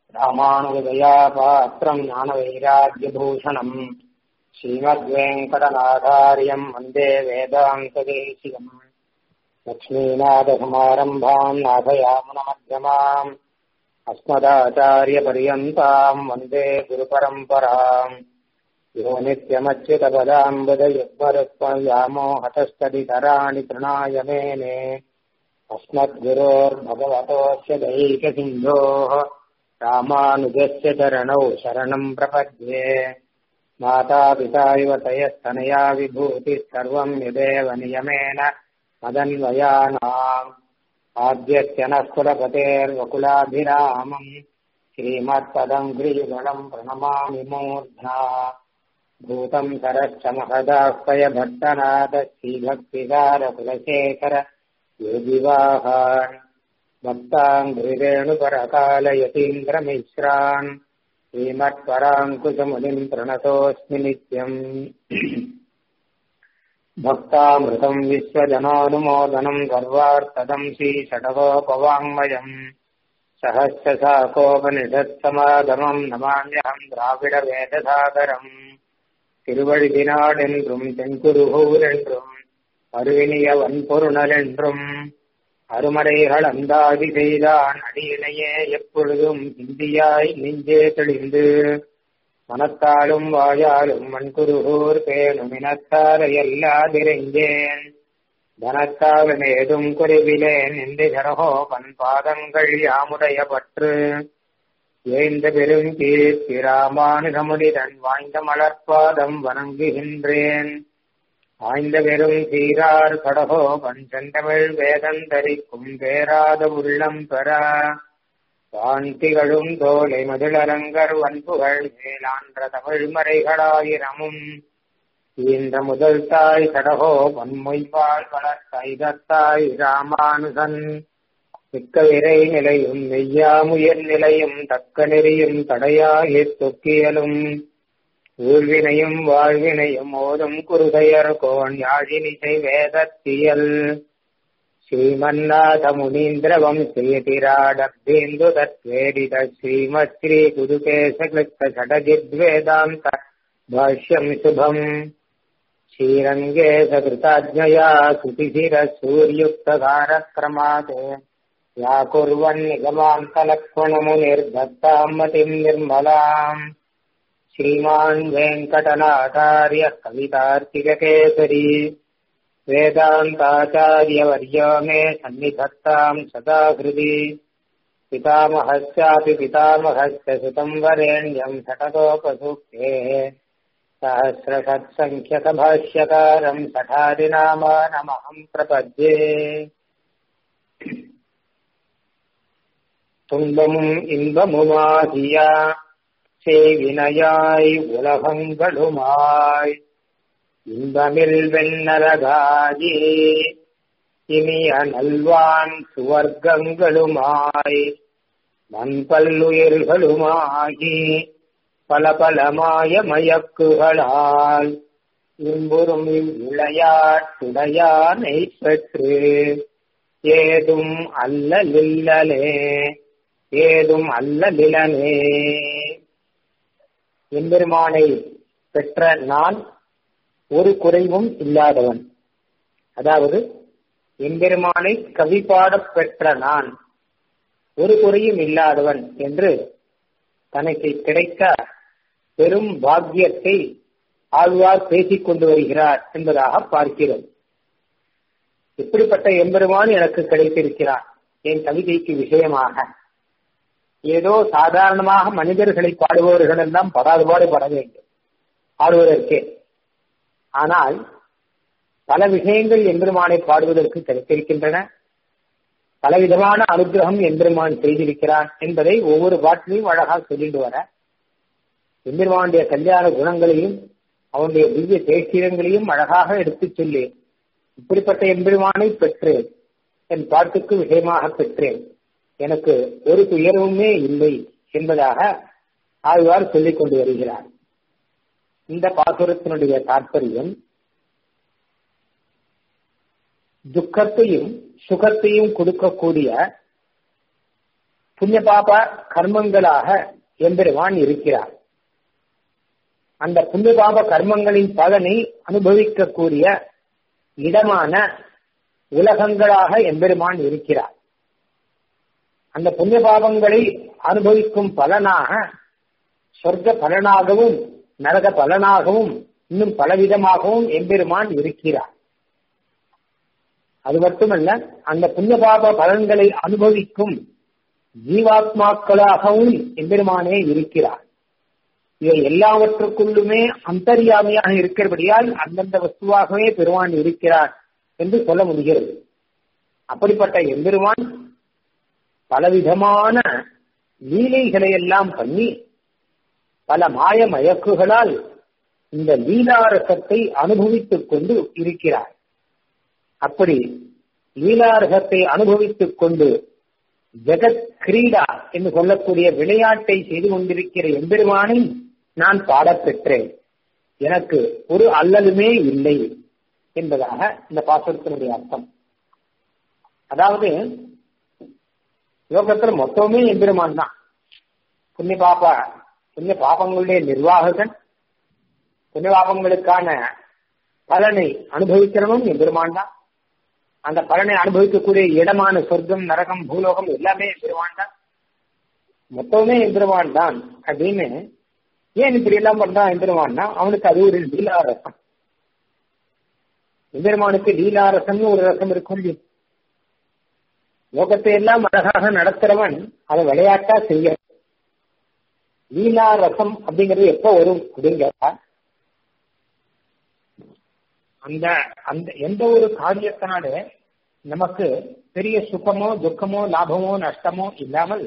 ராமானுஜதயா பாத்திரம் ஞானவைராக்கியபூஷணம் ஸ்ரீமத்வேங்கடநாதாரியம் வந்தே வேதாந்ததேசிகம் லக்ஷ்மீநாதசமாரம்பாம் நாதயாமுனமध्यமாம் अस्मदाचार्यपर्यन्ताम् वन्दे गुरुपरम्पराम् यो नित्यमच्युतपदाम्बुदयुग्मरुक्मयामो हतस्तदितराणि तृणाय मेने अस्मद्गुरोर्भगवतोऽस्य दैकसिन्धोः रामानुजस्य चरणौ शरणम् प्रपद्ये मातापिता इव तयस्तनया विभूतिः सर्वम् यदेव नियमेन मदन्वयानाम् आद्यस्य नः कुलपतेर्वकुलाभिरामम् श्रीमत्पदम् गिरियुगलम् प्रणमामि मूर्ध्ना भूतम् सरश्च महदाह्वय भट्टनाथ श्रीभक्तिसारकुलशेखर योगिवाहान् भक्ताङ्घ्रिरेणुपरकालयतीन्द्रमिश्रान् श्रीमत्पराङ्कुशमुनिम् प्रणतोऽस्मि नित्यम् भक्तामृतम् विश्वजनानुमोदनम् सर्वार्थदम् श्रीषडगोपवाङ्मयम् सहस्रशाकोपनिषत्समागमम् नमाम्यहम् द्राविडवेदसागरम् திருவழிதினாடென்றும் தென்குருகூரென்றும் அருவினிய வன்பொருணலென்றும் அருமறைகள் அந்தாதி செய்தான் அடியினையே எப்பொழுதும் இந்தியாய் நெஞ்சே தெளிந்து மனத்தாலும் வாயாலும் மண்குருகூர் பேணும் இனத்தார எல்லாதிரைந்தேன் தனத்தாலும் ஏதும் குறைவிலேன் என்று ஜரகோபன் பாதங்கள் யாமுடைய பற்று ஏந்த பெரும் கீர்த்தி ராமானுகமுடிதன் வாய்ந்த மலர்பாதம் வணங்குகின்றேன் ஆய்ந்த பெரும் சீரார் கடகோபன் செந்தமிழ் வேதந்தரிக்கும் பேராத உள்ளம் பெற சாந்திகளும் தோலை மதிலரங்கர் வன்புகள் மேலான்ற தமிழ் மறைகளாயிரமும் இந்த முதல் தாய் கடகோ பன்மொய்வாள் வளர்த்தாய் ராமானுசன் மிக்க விரை நிலையும் மெய்யாமுயர் நிலையும் தக்க நெறியும் தடையாகி தொக்கியலும் ஊழ்வினையும் வாழ்வினையும் ஓதும் குருதையர் கோன் யாழினிசை வேதத்தியல் श्रीमन्नाथ मुनीन्द्र वंशयतिराडब्धेन्दु तत्वेदित श्रीमत् श्री गुरुकेशकृत षडजिद्वेदान्त भाष्यम् शुभम् श्रीरङ्गे सकृताज्ञया सुतिशिरः सूर्युक्तकारक्रमात् या कुर्वन् निगमान्तलक्ष्मणमुनिर्दत्ताम् मतिम् निर्मलाम् श्रीमान् वेङ्कटनाचार्य कवितार्तिककेसरी वेदान्ताचार्यवर्यो मे सन्निधत्ताम् सदा हृदि पितामहस्यापि पितामहस्य सुतम् वरेण्यम् षटकोपसूक्तेः सहस्रषट्सङ्ख्यकभाष्यकारम् सठादिनामानमहम् प्रपद्ये துன்பமும் இன்பமுமாகியா சேவினையாய் உலகங்களுமாய் இன்பமில் வெண்ணரகாயே இனிய நல்வான் சுவர்க்கங்களுமாய் மண்பல்லுயிர்களுமாகி பல பலமாய மயக்குகளால் இன்புறும் விளையாட்டுடையானை பெற்று ஏதும் அல்லலில்லலே ஏதும் அல்லலிலனே எம்பெருமானை பெற்ற நான் ஒரு குறைவும் இல்லாதவன் அதாவது எம்பெருமானை கவி பாடப் பெற்ற நான் ஒரு குறையும் இல்லாதவன் என்று தனக்கு கிடைத்த பெரும் பாக்கியத்தை ஆழ்வார் பேசிக் கொண்டு வருகிறார் என்பதாக பார்க்கிறோம் இப்படிப்பட்ட எம்பெருமான் எனக்கு கிடைத்திருக்கிறார் என் கவிதைக்கு விஷயமாக ஏதோ சாதாரணமாக மனிதர்களை பாடுபவர்கள் எல்லாம் படாதுபாடு பட வேண்டும் பாடுவதற்கே ஆனால் பல விஷயங்கள் எம்பெருமானை பாடுவதற்கு கிடைத்திருக்கின்றன பலவிதமான அனுகிரகம் எம்பெருமான் செய்திருக்கிறான் என்பதை ஒவ்வொரு பாட்டிலையும் அழகாக சொல்லிட்டு வர எம்பெருமானுடைய கல்யாண குணங்களையும் அவனுடைய திவ்ய தேசியங்களையும் அழகாக எடுத்துச் சொல்லி இப்படிப்பட்ட எம்பெருமானை பெற்றேன் என் பாட்டுக்கு விஷயமாக பெற்றேன் எனக்கு ஒரு துயரவுமே இல்லை என்பதாக ஆழ்வார் சொல்லிக் கொண்டு வருகிறார் இந்த பாசுரத்தினுடைய தாற்பயம் துக்கத்தையும் சுகத்தையும் கொடுக்கக்கூடிய புண்ணிய பாப கர்மங்களாக எம்பெருமான் இருக்கிறார் அந்த புண்ணிய பாப கர்மங்களின் பலனை அனுபவிக்கக்கூடிய இடமான உலகங்களாக எம்பெருமான் இருக்கிறார் அந்த புண்ணிய பாவங்களை அனுபவிக்கும் பலனாக சொர்க்க பலனாகவும் நரக பலனாகவும் இன்னும் பலவிதமாகவும் எம்பெருமான் இருக்கிறார் அது மட்டுமல்ல அந்த புண்ணிய பாப பலன்களை அனுபவிக்கும் ஜீவாத்மாக்களாகவும் எம்பெருமானே இருக்கிறார் இவை எல்லாவற்றுக்குள்ளுமே அந்தரியாமையாக இருக்கிறபடியால் அந்தந்த வஸ்துவாகவே பெருமான் இருக்கிறார் என்று சொல்ல முடிகிறது அப்படிப்பட்ட எம்பெருமான் பலவிதமான லீலைகளை எல்லாம் பண்ணி பல மாய மயக்குகளால் இந்த லீலாரசத்தை அனுபவித்துக் கொண்டு இருக்கிறார் அப்படி லீலாரசத்தை அனுபவித்துக் கொண்டு ஜெகத் கிரீடா என்று சொல்லக்கூடிய விளையாட்டை செய்து கொண்டிருக்கிற எம்பெருமானை நான் பாடப்பெற்றேன் எனக்கு ஒரு அல்லலுமே இல்லை என்பதாக இந்த பாசுரத்தினுடைய அர்த்தம் அதாவது லோகத்துல மொத்தமே எம்பெருமான் தான் புண்ணிய பாப்பா புண்ணிய பாபங்களுடைய நிர்வாககன் புண்ணிய பாபங்களுக்கான பலனை அனுபவிக்கிறவனும் எம்பெருமான் தான் அந்த பலனை அனுபவிக்கக்கூடிய இடமான சொர்க்கம் நரகம் பூலோகம் எல்லாமே எம்பெருமான் தான் மொத்தமே எம்பெருமான் தான் அப்படின்னு ஏன் இப்படி எல்லாம் பண்றான் எம்பெருமான்னா அவனுக்கு அது ஒரு லீலாரசம் எம்பெருமானுக்கு லீலாரசம்னு ஒரு ரசம் இருக்கும் லோகத்தை எல்லாம் அழகாக நடத்துறவன் அதை விளையாட்டா செய்ய லீலா ரசம் அப்படிங்கிறது எப்ப வரும் அப்படின்னு கேட்டா அந்த அந்த எந்த ஒரு காரியத்தினால நமக்கு பெரிய சுகமோ துக்கமோ லாபமோ நஷ்டமோ இல்லாமல்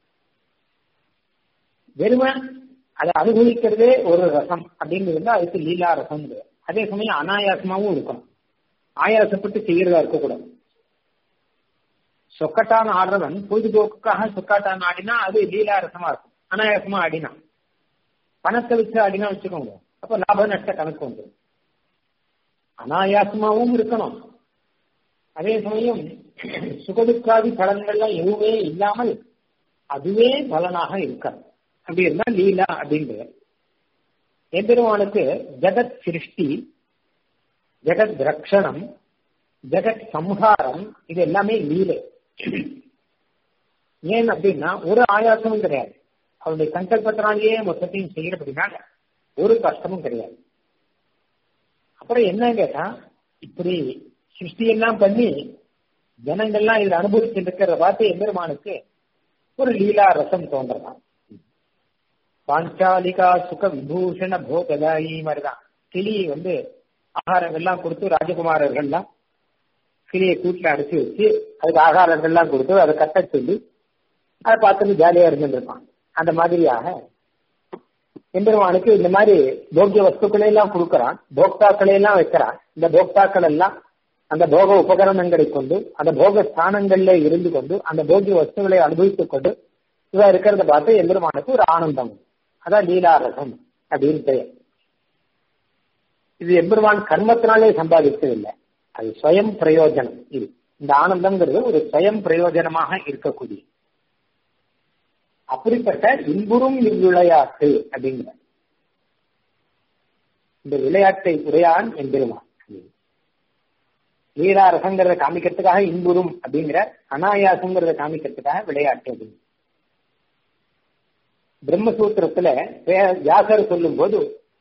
வெறும அதை அனுபவிக்கிறதே ஒரு ரசம் அப்படின்னு இருந்தா அதுக்கு லீலா ரசம் அதே சமயம் அனாயாசமாவும் இருக்கும் ஆயாசப்பட்டு செய்யறதா இருக்கக்கூடாது சொக்கட்டான் ஆடுறவன் பொழுதுபோக்குக்காக சொக்காட்டான் ஆடினா அது லீலா ரசமா இருக்கும் அனாயாசமா ஆடினா பணத்தை வச்சு ஆடினா வச்சுக்கோங்க அப்ப லாப நஷ்ட கணக்கு உண்டு அனாயாசமாவும் இருக்கணும் அதே சமயம் சுகதுக்காதி பலன்கள்லாம் எதுவுமே இல்லாமல் அதுவே பலனாக இருக்காது அப்படி இருந்தா லீலா அப்படிங்கிற எம்பெருமானுக்கு ஜெகத் சிருஷ்டி ஜெகத் ரக்ஷணம் ஜெகத் சம்ஹாரம் இது எல்லாமே லீலை ஏன் அப்படின்னா ஒரு ஆயாசமும் கிடையாது அவருடைய சங்கல்பத்தினாலேயே மொத்தத்தையும் செய்யறபடினால ஒரு கஷ்டமும் கிடையாது அப்புறம் என்ன கேட்டா இப்படி சிருஷ்டி எல்லாம் பண்ணி ஜனங்கள்லாம் இதில் அனுபவிச்சுட்டு இருக்கிறத பார்த்து எம்பெருமானுக்கு ஒரு லீலா ரசம் தோன்றலாம் பாஞ்சாலிகா சுக விபூஷண போகதாயி மாதிரிதான் கிளி வந்து ஆகாரங்கள்லாம் கொடுத்து ராஜகுமாரர்கள்லாம் கிளியை கூட்டில் அடைச்சி வச்சு அதுக்கு ஆகாரங்கள்லாம் கொடுத்து அதை கட்ட சொல்லி அதை பார்த்துட்டு ஜாலியா இருந்துருப்பான் அந்த மாதிரியாக எம்பெருமானுக்கு இந்த மாதிரி போக்கிய வஸ்துக்களை எல்லாம் கொடுக்கறான் போக்தாக்களை எல்லாம் வைக்கிறான் இந்த போக்தாக்கள் எல்லாம் அந்த போக உபகரணங்களை கொண்டு அந்த போக ஸ்தானங்கள்ல இருந்து கொண்டு அந்த போகிய வஸ்துகளை அனுபவித்துக் கொண்டு இவ இருக்கிறத பார்த்து எம்பெருமானுக்கு ஒரு ஆனந்தம் அதான் லீலாரசம் அப்படின்னு பெயர் இது எம்பெருமான் கர்மத்தினாலே சம்பாதித்ததில்லை அது ஸ்வயம் பிரயோஜனம் இது இந்த ஆனந்தம்ங்கிறது ஒரு ஸ்வயம் பிரயோஜனமாக இருக்கக்கூடிய அப்படிப்பட்ட இன்புறும் இவ்விளையாட்டு அப்படிங்கிற இந்த விளையாட்டை உடையான் எம்பெருமான் லீலா ரசங்கிறத காமிக்கிறதுக்காக இன்புறும் அப்படிங்கிற அனாயாசங்கிறத காமிக்கிறதுக்காக விளையாட்டு அப்படின்னு பிரம்மசூத்திரத்துல வியாசர் சொல்லும் போது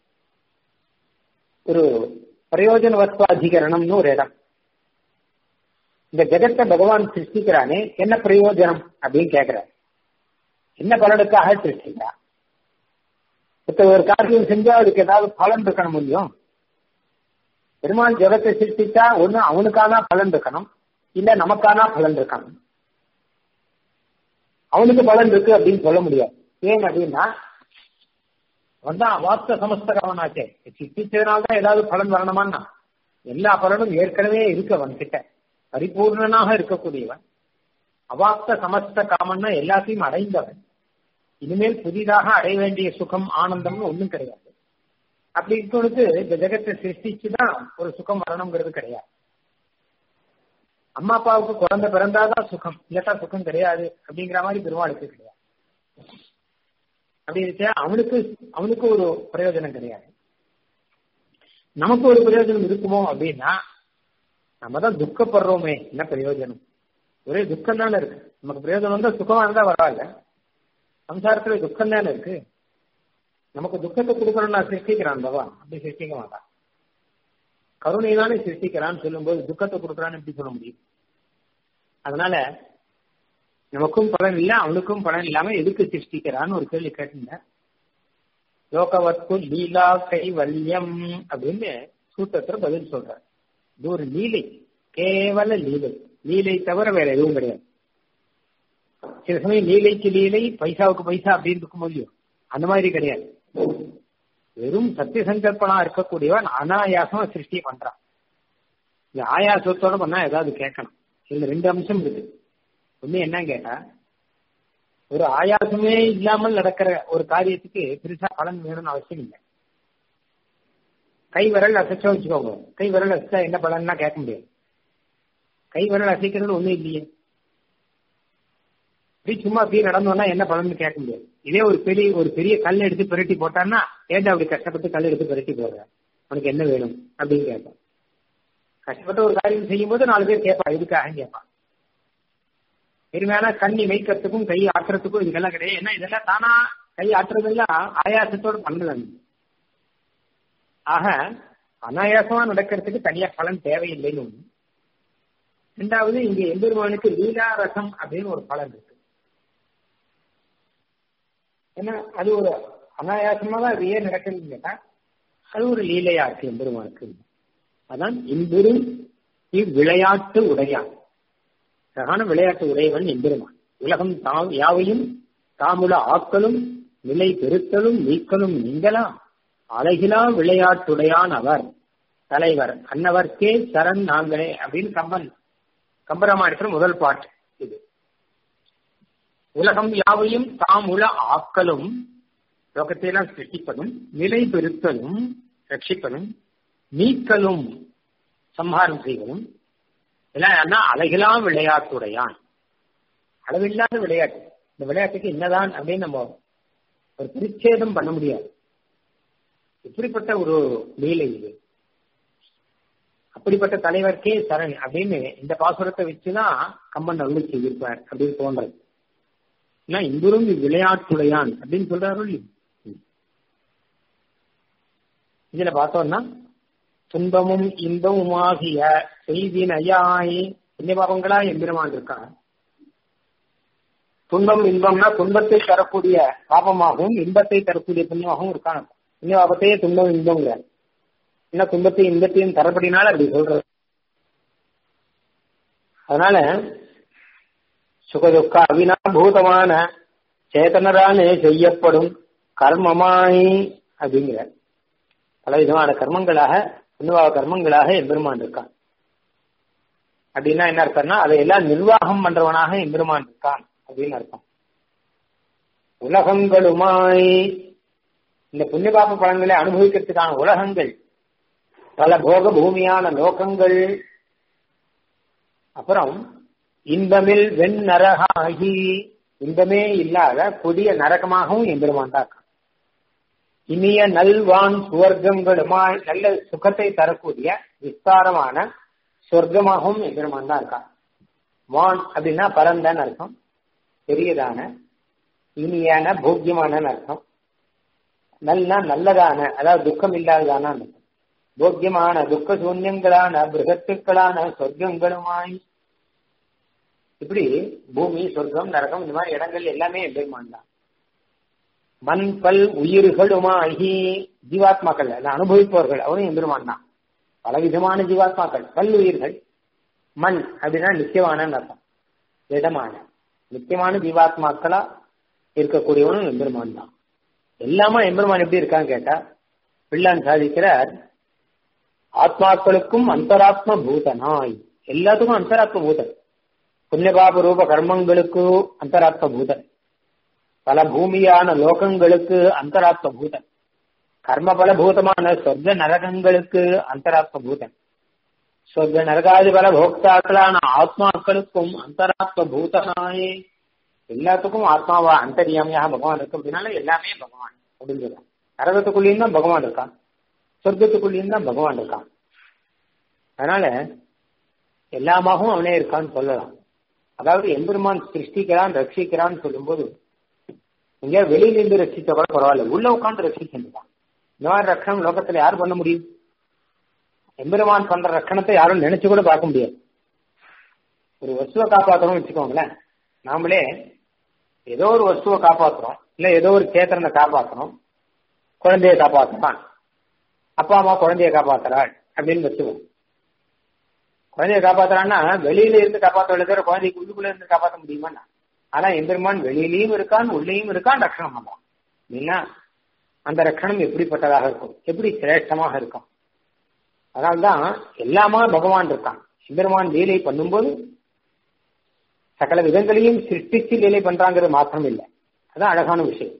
ஒரு பிரயோஜன வஸ்துவாதிகரணம்னு ஒரு இடம் இந்த ஜெகத்தை பகவான் சிருஷ்டிக்கிறானே என்ன பிரயோஜனம் அப்படின்னு கேட்கிறார் என்ன பலனுக்காக சிருஷ்டிக்கிறா இப்ப ஒரு காரியம் செஞ்சா அதுக்கு ஏதாவது பலன் இருக்கணும் முடியும் பெருமாள் ஜெகத்தை சிருஷ்டிச்சா ஒண்ணு அவனுக்கான பலன் இருக்கணும் இல்ல நமக்கான பலன் இருக்கணும் அவனுக்கு பலன் இருக்கு அப்படின்னு சொல்ல முடியாது ஏன் அப்படின்னா அவன் தான் அவாப்த சமஸ்தகவனாச்சே சித்திச்சதுனால்தான் ஏதாவது பலன் வரணுமான்னா எல்லா பலனும் ஏற்கனவே இருக்கு அவன் கிட்ட பரிபூர்ணனாக இருக்கக்கூடியவன் அவாப்த சமஸ்த காமன்னா எல்லாத்தையும் அடைந்தவன் இனிமேல் புதிதாக அடைய வேண்டிய சுகம் ஆனந்தம்னு ஒண்ணும் கிடையாது அப்படி இருக்கவனுக்கு இந்த ஜெகத்தை சிருஷ்டிச்சுதான் ஒரு சுகம் வரணுங்கிறது கிடையாது அம்மா அப்பாவுக்கு குழந்தை பிறந்தாதான் சுகம் இல்லாட்டா சுகம் கிடையாது அப்படிங்கிற மாதிரி பெருமாளுக்கு கிடையாது அப்படி இருக்க அவனுக்கு அவனுக்கு ஒரு பிரயோஜனம் கிடையாது நமக்கு ஒரு பிரயோஜனம் இருக்குமோ அப்படின்னா நம்ம தான் துக்கப்படுறோமே என்ன பிரயோஜனம் ஒரே துக்கம் தானே இருக்கு நமக்கு பிரயோஜனம் தான் சுகமா இருந்தா பரவாயில்ல சம்சாரத்துல துக்கம் தானே இருக்கு நமக்கு துக்கத்தை கொடுக்கணும்னா சிருஷ்டிக்கிறான் பகவான் அப்படி சிருஷ்டிக்க மாட்டான் கருணை தானே சிருஷ்டிக்கிறான்னு சொல்லும்போது துக்கத்தை கொடுக்குறான்னு எப்படி சொல்ல முடியும் அதனால நமக்கும் பலன் இல்லை அவனுக்கும் பலன் இல்லாம எதுக்கு சிருஷ்டிக்கிறான்னு ஒரு கேள்வி கேட்டிருந்தேன் லோகவத்கு லீலா கைவல்யம் அப்படின்னு சூத்திரத்துல பதில் சொல்றார் இது ஒரு லீலை கேவல லீலை லீலை தவிர வேற எதுவும் கிடையாது சில சமயம் லீலைக்கு லீலை பைசாவுக்கு பைசா அப்படின்னு இருக்கும் முடியும் அந்த மாதிரி கிடையாது வெறும் சத்திய சங்கல்பனா இருக்கக்கூடியவன் அனாயாசமா சிருஷ்டி பண்றான் இந்த ஆயாசத்தோட பண்ணா ஏதாவது கேட்கணும் இதுல ரெண்டு அம்சம் இருக்கு ஒண்ணு என்ன கேட்டா ஒரு ஆயாசமே இல்லாமல் நடக்கிற ஒரு காரியத்துக்கு பெருசா பலன் வேணும்னு அவசியம் இல்லை கை விரல் அசைச்சா வச்சுக்கோங்க கை விரல் அசைச்சா என்ன பலன்னா கேட்க முடியாது கை விரல் அசைக்கிறது ஒண்ணும் இல்லையே இப்படி சும்மா அப்படியே நடந்தோம்னா என்ன பலன்னு கேட்க முடியாது இதே ஒரு பெரிய ஒரு பெரிய கல் எடுத்து பிரட்டி போட்டான்னா ஏன்டா அப்படி கஷ்டப்பட்டு கல் எடுத்து பிரட்டி போடுற உனக்கு என்ன வேணும் அப்படின்னு கேட்பான் கஷ்டப்பட்டு ஒரு காரியம் செய்யும் போது நாலு பேர் கேட்பான் இதுக்காக கேட்பான் பெருமையான கண்ணி வைக்கிறதுக்கும் கை ஆட்டுறதுக்கும் இதுக்கெல்லாம் கிடையாது ஏன்னா இதெல்லாம் தானா கை ஆட்டுறதெல்லாம் ஆயாசத்தோடு பண்ணலாம் ஆக அனாயாசமா நடக்கிறதுக்கு தனியா பலன் தேவையில்லைன்னு ஒண்ணு ரெண்டாவது இங்க எம்பெருமானுக்கு லீலா ரசம் அப்படின்னு ஒரு பலன் இருக்கு ஏன்னா அது ஒரு அனாயாசமா தான் அது ஏன் நடக்குதுன்னு கேட்டா அது ஒரு லீலையா இருக்கு எம்பெருமானுக்கு அதான் இன்பெரும் இவ்விளையாட்டு உடையான் அழகான விளையாட்டு உடையவன் எம்பெருமான் உலகம் தாம் யாவையும் தாமுல ஆக்கலும் நிலை பெருத்தலும் நீக்கலும் நீங்கலாம் அழகிலா விளையாட்டுடையான் அவர் தலைவர் அன்னவர்க்கே சரண் நாங்களே அப்படின்னு கம்பன் கம்பராமாயணத்துல முதல் பாட்டு இது உலகம் யாவையும் தாம் உல ஆக்கலும் லோகத்தையெல்லாம் சிருஷ்டிப்பதும் நிலை பெருத்தலும் ரட்சிப்பதும் நீக்கலும் சம்ஹாரம் செய்வதும் எல்லாம் அழகிலாம் விளையாட்டுடையான் அளவில்லாத விளையாட்டு இந்த விளையாட்டுக்கு என்னதான் அப்படின்னு நம்ம ஒரு பரிச்சேதம் பண்ண முடியாது இப்படிப்பட்ட ஒரு லீலை இது அப்படிப்பட்ட தலைவர்க்கே சரண் அப்படின்னு இந்த பாசுரத்தை வச்சுதான் கம்பன் அருள் செய்திருப்பார் அப்படின்னு தோன்றது ஏன்னா இன்புறும் விளையாட்டுடையான் அப்படின்னு சொல்றாரு இதுல பார்த்தோம்னா துன்பமும் இன்பமுமாகிய செய்தினையாய் புண்ணியபாவங்களா எம்பெருமான் இருக்காங்க துன்பம் இன்பம்னா துன்பத்தை தரக்கூடிய பாபமாகவும் இன்பத்தை தரக்கூடிய புண்ணியமாகவும் இருக்காங்க புண்ணியபாபத்தையே துன்பம் இன்பங்கிற என்ன துன்பத்தையும் இன்பத்தையும் தரப்படினால அப்படி சொல்றது அதனால சுகதுக்க அவினாபூதமான சேதனரானே செய்யப்படும் கர்மமாய் அப்படிங்கிற பல விதமான கர்மங்களாக புண்ணியபாவ கர்மங்களாக எம்பெருமான் இருக்கான் அப்படின்னா என்ன அர்த்தம்னா அதையெல்லாம் நிர்வாகம் பண்றவனாக எம்பெருமான் இருக்கான் அப்படின்னு அர்த்தம் உலகங்களுமாய் இந்த புண்ணியபாப பலன்களை அனுபவிக்கிறதுக்கான உலகங்கள் பல போக பூமியான லோகங்கள் அப்புறம் இன்பமில் வெண் நரகாகி இன்பமே இல்லாத கொடிய நரகமாகவும் எம்பெருமான் தான் இருக்கான் இனிய நல்வான் சுவர்க்கங்களுமாய் நல்ல சுகத்தை தரக்கூடிய விஸ்தாரமான சொர்க்கமாகவும் எம்பெருமான் தான் இருக்கான் வான் அப்படின்னா பரந்தன்னு அர்த்தம் பெரியதான இனியான போக்கியமான அர்த்தம் நல்ல நல்லதான அதாவது துக்கம் இல்லாததான அர்த்தம் போக்கியமான துக்க சூன்யங்களான பிருகத்துக்களான சொர்க்கங்களுமாய் இப்படி பூமி சொர்க்கம் நரகம் இந்த மாதிரி இடங்கள் எல்லாமே எம்பெருமான் தான் மண் பல் உயிர்களுமாகி ஜீவாத்மாக்கள் அனுபவிப்பவர்கள் அவரும் எம்பெருமான் தான் பலவிதமான ஜீவாத்மாக்கள் பல் உயிர்கள் மண் அப்படின்னா நித்தியமான அர்த்தம் திடமான நித்தியமான ஜீவாத்மாக்களா இருக்கக்கூடியவனும் எம்பெருமான் தான் எல்லாமே எம்பெருமான் எப்படி இருக்கான்னு கேட்டா பிள்ளான் சாதிக்கிறார் ஆத்மாக்களுக்கும் அந்தராத்ம பூதனாய் எல்லாத்துக்கும் அந்தராத்ம பூதன் புண்ணியபாப ரூப கர்மங்களுக்கு அந்தராத்ம பூதன் பல பூமியான லோகங்களுக்கு அந்தராத்ம பூதன் கர்ம பலபூதமான சொர்க்க நரகங்களுக்கு அந்தராத்ம பூதன் சொர்க்க நரகாதி பல போக்தாக்களான ஆத்மாக்களுக்கும் அந்தராத்ம பூதனாயே எல்லாத்துக்கும் ஆத்மாவா அந்தரியாமையாக பகவான் இருக்கு அப்படின்னால எல்லாமே பகவான் அப்படின்னு சொல்றான் நரகத்துக்குள்ளேயும் தான் பகவான் இருக்கான் சொர்க்கத்துக்குள்ளேயும் தான் பகவான் இருக்கான் அதனால எல்லாமாகவும் அவனே இருக்கான்னு சொல்லலாம் அதாவது எம்பெருமான் சிருஷ்டிக்கிறான் ரட்சிக்கிறான்னு சொல்லும்போது இங்க வெளியில இருந்து ரட்சிச்ச கூட பரவாயில்ல உள்ள உட்காந்து ரட்சிச்சுட்டான் இந்த மாதிரி ரட்சணம் லோகத்துல யார் பண்ண முடியும் எம்பெருமான் பண்ற ரட்சணத்தை யாரும் நினைச்சு கூட பார்க்க முடியாது ஒரு வஸ்துவை காப்பாற்றணும்னு வச்சுக்கோங்களேன் நாமளே ஏதோ ஒரு வஸ்துவை காப்பாத்துறோம் இல்ல ஏதோ ஒரு சேத்திரனை காப்பாற்றணும் குழந்தைய காப்பாற்றலாம் அப்பா அம்மா குழந்தைய காப்பாத்துறாள் அப்படின்னு வச்சுக்கோம் குழந்தைய காப்பாத்துறான்னா வெளியில இருந்து காப்பாற்ற தவிர குழந்தைக்கு உள்ளுக்குள்ள இருந்து காப்பாற்ற முடியுமா ஆனா எம்பெருமான் வெளியிலயும் இருக்கான் உள்ளேயும் இருக்கான் ரட்சணம் பண்றான் இல்லைன்னா அந்த ரட்சணம் எப்படிப்பட்டதாக இருக்கும் எப்படி சிரேஷ்டமாக இருக்கும் அதனால்தான் எல்லாமா பகவான் இருக்கான் எம்பெருமான் லீலை பண்ணும்போது சகல விதங்களையும் சிருஷ்டிச்சு லீலை பண்றாங்கிறது மாத்திரம் இல்லை அதான் அழகான விஷயம்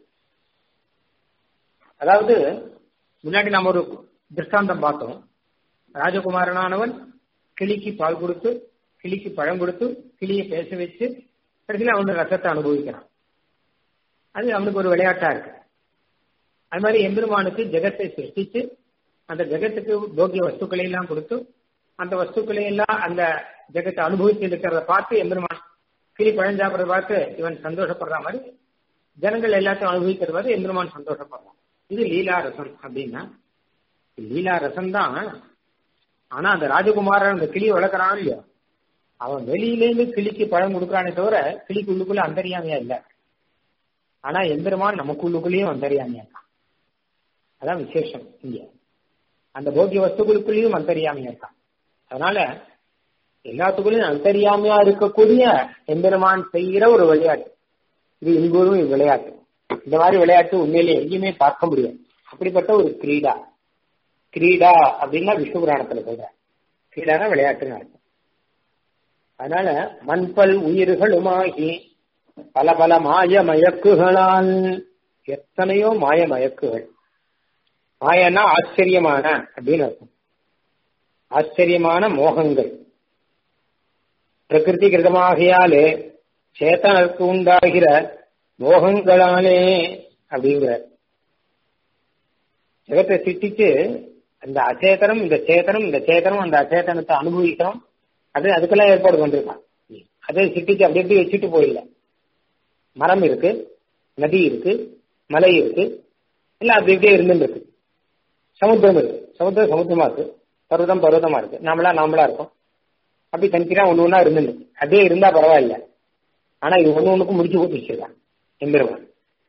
அதாவது முன்னாடி நாம ஒரு திருஷ்டாந்தம் பார்த்தோம் ராஜகுமாரனானவன் கிளிக்கு பால் கொடுத்து கிளிக்கு பழம் கொடுத்து கிளியை பேச வச்சு கடைசியில் அவனோட ரசத்தை அனுபவிக்கிறான் அது அவனுக்கு ஒரு விளையாட்டா இருக்கு அது மாதிரி எம்பெருமானுக்கு ஜெகத்தை சிருஷ்டிச்சு அந்த ஜெகத்துக்கு போக்கிய வஸ்துக்களை எல்லாம் கொடுத்து அந்த வஸ்துக்களை எல்லாம் அந்த ஜெகத்தை அனுபவிச்சு இருக்கிறத பார்த்து எம்பெருமான் கிளி பழம் சாப்பிட்றத பார்த்து இவன் சந்தோஷப்படுற மாதிரி ஜனங்கள் எல்லாத்தையும் அனுபவிக்கிறத பார்த்து எம்பெருமான் சந்தோஷப்படுறான் இது லீலா ரசம் அப்படின்னா லீலா ரசம் தான் ஆனா அந்த ராஜகுமாரன் அந்த கிளி வளர்க்குறான் இல்லையோ அவன் வெளியிலேருந்து கிளிக்கு பழம் கொடுக்குறானே தவிர கிளிக்கு உள்ளுக்குள்ள அந்தரியாமையா இல்ல ஆனா எம்பெருமான் நமக்குள்ளுக்குள்ளேயும் அந்தரியாமையா இருக்கான் அதான் விசேஷம் இங்க அந்த போக்கிய வஸ்துக்களுக்குள்ளேயும் அந்தரியாமையா இருக்கான் அதனால எல்லாத்துக்குள்ளயும் அந்தரியாமையா இருக்கக்கூடிய எம்பெருமான் செய்கிற ஒரு விளையாட்டு இது இன்பூரும் விளையாட்டு இந்த மாதிரி விளையாட்டு உண்மையிலே எங்கேயுமே பார்க்க முடியாது அப்படிப்பட்ட ஒரு கிரீடா கிரீடா அப்படின்னா விஷ்ணு புராணத்துல சொல்ற கிரீடானா விளையாட்டுன்னு அர்த்தம் அதனால மண்பல் உயிர்களுமாகி பல பல மாய மயக்குகளால் எத்தனையோ மாய மயக்குகள் மாயன்னா ஆச்சரியமான அப்படின்னு அர்த்தம் ஆச்சரியமான மோகங்கள் பிரகிருதி கிருதமாகியாலே சேத்தனுக்கு உண்டாகிற மோகங்களாலே அப்படிங்கிற ஜெகத்தை சிட்டிச்சு அந்த அச்சேதனம் இந்த சேத்தனம் இந்த சேத்தனம் அந்த அச்சேதனத்தை அனுபவிக்கணும் அது அதுக்கெல்லாம் ஏற்பாடு பண்ணிருக்கான் அதை சிட்டிச்சு அப்படி எப்படி வச்சுட்டு போயிடல மரம் இருக்கு நதி இருக்கு மலை இருக்கு இல்ல அப்படி இப்படியே இருந்துட்டு இருக்கு சமுத்திரம் இருக்கு சமுத்திரம் சமுத்திரமா இருக்கு பர்வதம் பர்வதமா இருக்கு நாமளா நாமளா இருக்கும் அப்படி தனித்தனியா ஒண்ணு ஒண்ணா இருந்துட்டு அதே இருந்தா பரவாயில்ல ஆனா இது ஒண்ணு ஒண்ணுக்கும் முடிச்சு போட்டு வச்சிருக்கான் எம்பெருமான்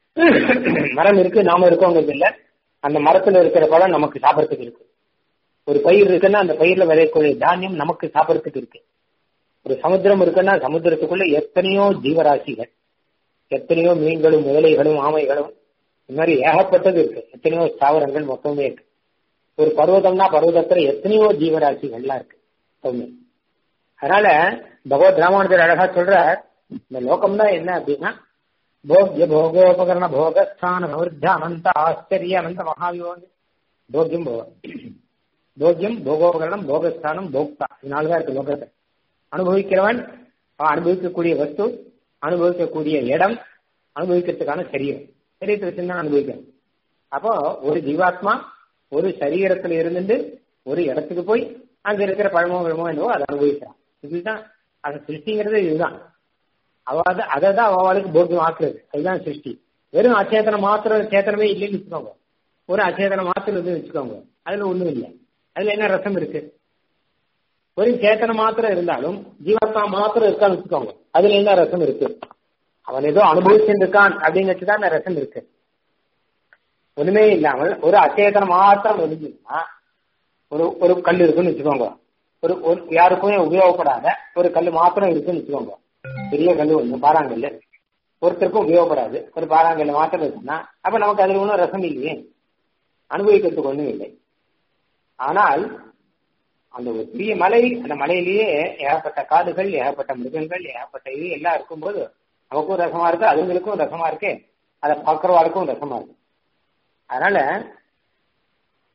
மரம் இருக்கு நாம இருக்கோங்கிறது இல்ல அந்த மரத்துல இருக்கிற பழம் நமக்கு சாப்பிடறதுக்கு இருக்கு ஒரு பயிர் இருக்குன்னா அந்த பயிர்ல விளையக்கூடிய தானியம் நமக்கு சாப்பிடறதுக்கு இருக்கு ஒரு சமுத்திரம் இருக்குன்னா சமுத்திரத்துக்குள்ள எத்தனையோ ஜீவராசிகள் எத்தனையோ மீன்களும் முதலைகளும் ஆமைகளும் இந்த மாதிரி ஏகப்பட்டது இருக்கு எத்தனையோ ஸ்தாவரங்கள் மொத்தமே இருக்கு ஒரு பர்வதம்னா பர்வதத்துல எத்தனையோ ஜீவராசிகள்லாம் இருக்கு எப்பவுமே அதனால பகவத் ராமானுஜர் அழகா சொல்ற இந்த லோகம்னா என்ன அப்படின்னா போக்ய போகோபகரண போகஸ்தான அனந்த ஆச்சரிய அனந்த மகாவியோகம் போக்கியம் போகம் போக்கியம் போகோபகரணம் போகஸ்தானம் போக்தா இது நாலுதான் இருக்கு லோகத்தை அனுபவிக்கிறவன் அனுபவிக்கக்கூடிய வஸ்து அனுபவிக்கக்கூடிய இடம் அனுபவிக்கிறதுக்கான சரீரம் சரீரத்தை வச்சுதான் அனுபவிக்கணும் அப்போ ஒரு ஜீவாத்மா ஒரு சரீரத்துல இருந்துட்டு ஒரு இடத்துக்கு போய் அங்க இருக்கிற பழமோ விழமோ என்னவோ அதை அனுபவிக்கிறான் இதுதான் அது சிருஷ்டிங்கிறது இதுதான் அவ அதை தான் அவளுக்கு போக்கியம் ஆக்குறது அதுதான் சிருஷ்டி வெறும் அச்சேதனம் மாத்திரம் சேத்தனமே இல்லைன்னு வச்சுக்கோங்க ஒரு அச்சேதனம் மாத்திரம் இருந்து வச்சுக்கோங்க அதுல ஒண்ணும் இல்லை அதுல என்ன ரசம் இருக்கு ஒரு சேத்தனம் மாத்திரம் இருந்தாலும் ஜீவாத்மா மாத்திரம் இருக்கான்னு வச்சுக்கோங்க அதுல என்ன ரசம் இருக்கு அவன் ஏதோ அனுபவிச்சுட்டு இருக்கான் அப்படின்னு வச்சுதான் அந்த ரசம் இருக்கு ஒண்ணுமே இல்லாமல் ஒரு அச்சேதனம் மாத்திரம் இருந்துச்சுன்னா ஒரு ஒரு கல் இருக்குன்னு வச்சுக்கோங்க ஒரு ஒரு யாருக்குமே உபயோகப்படாத ஒரு கல் மாத்திரம் இருக்குன்னு வச்சுக்கோங்க பெரிய கல் ஒண்ணு பாறாங்கல்ல ஒருத்தருக்கும் உபயோகப்படாது ஒரு பாறாங்கல்ல மாத்திரம் இருக்குன்னா அப்ப நமக்கு அதுல ஒன்றும் ரசம் இல்லையே அனுபவிக்கிறதுக்கு ஒண்ணும் இல்லை ஆனால் அந்த ஒரு பெரிய மலை அந்த மலையிலேயே ஏகப்பட்ட காடுகள் ஏகப்பட்ட மிருகங்கள் ஏகப்பட்ட இது எல்லாம் இருக்கும்போது நமக்கும் ரசமா இருக்கு அதுங்களுக்கும் ரசமா இருக்கு அதை பார்க்கறவாளுக்கும் ரசமா இருக்கு அதனால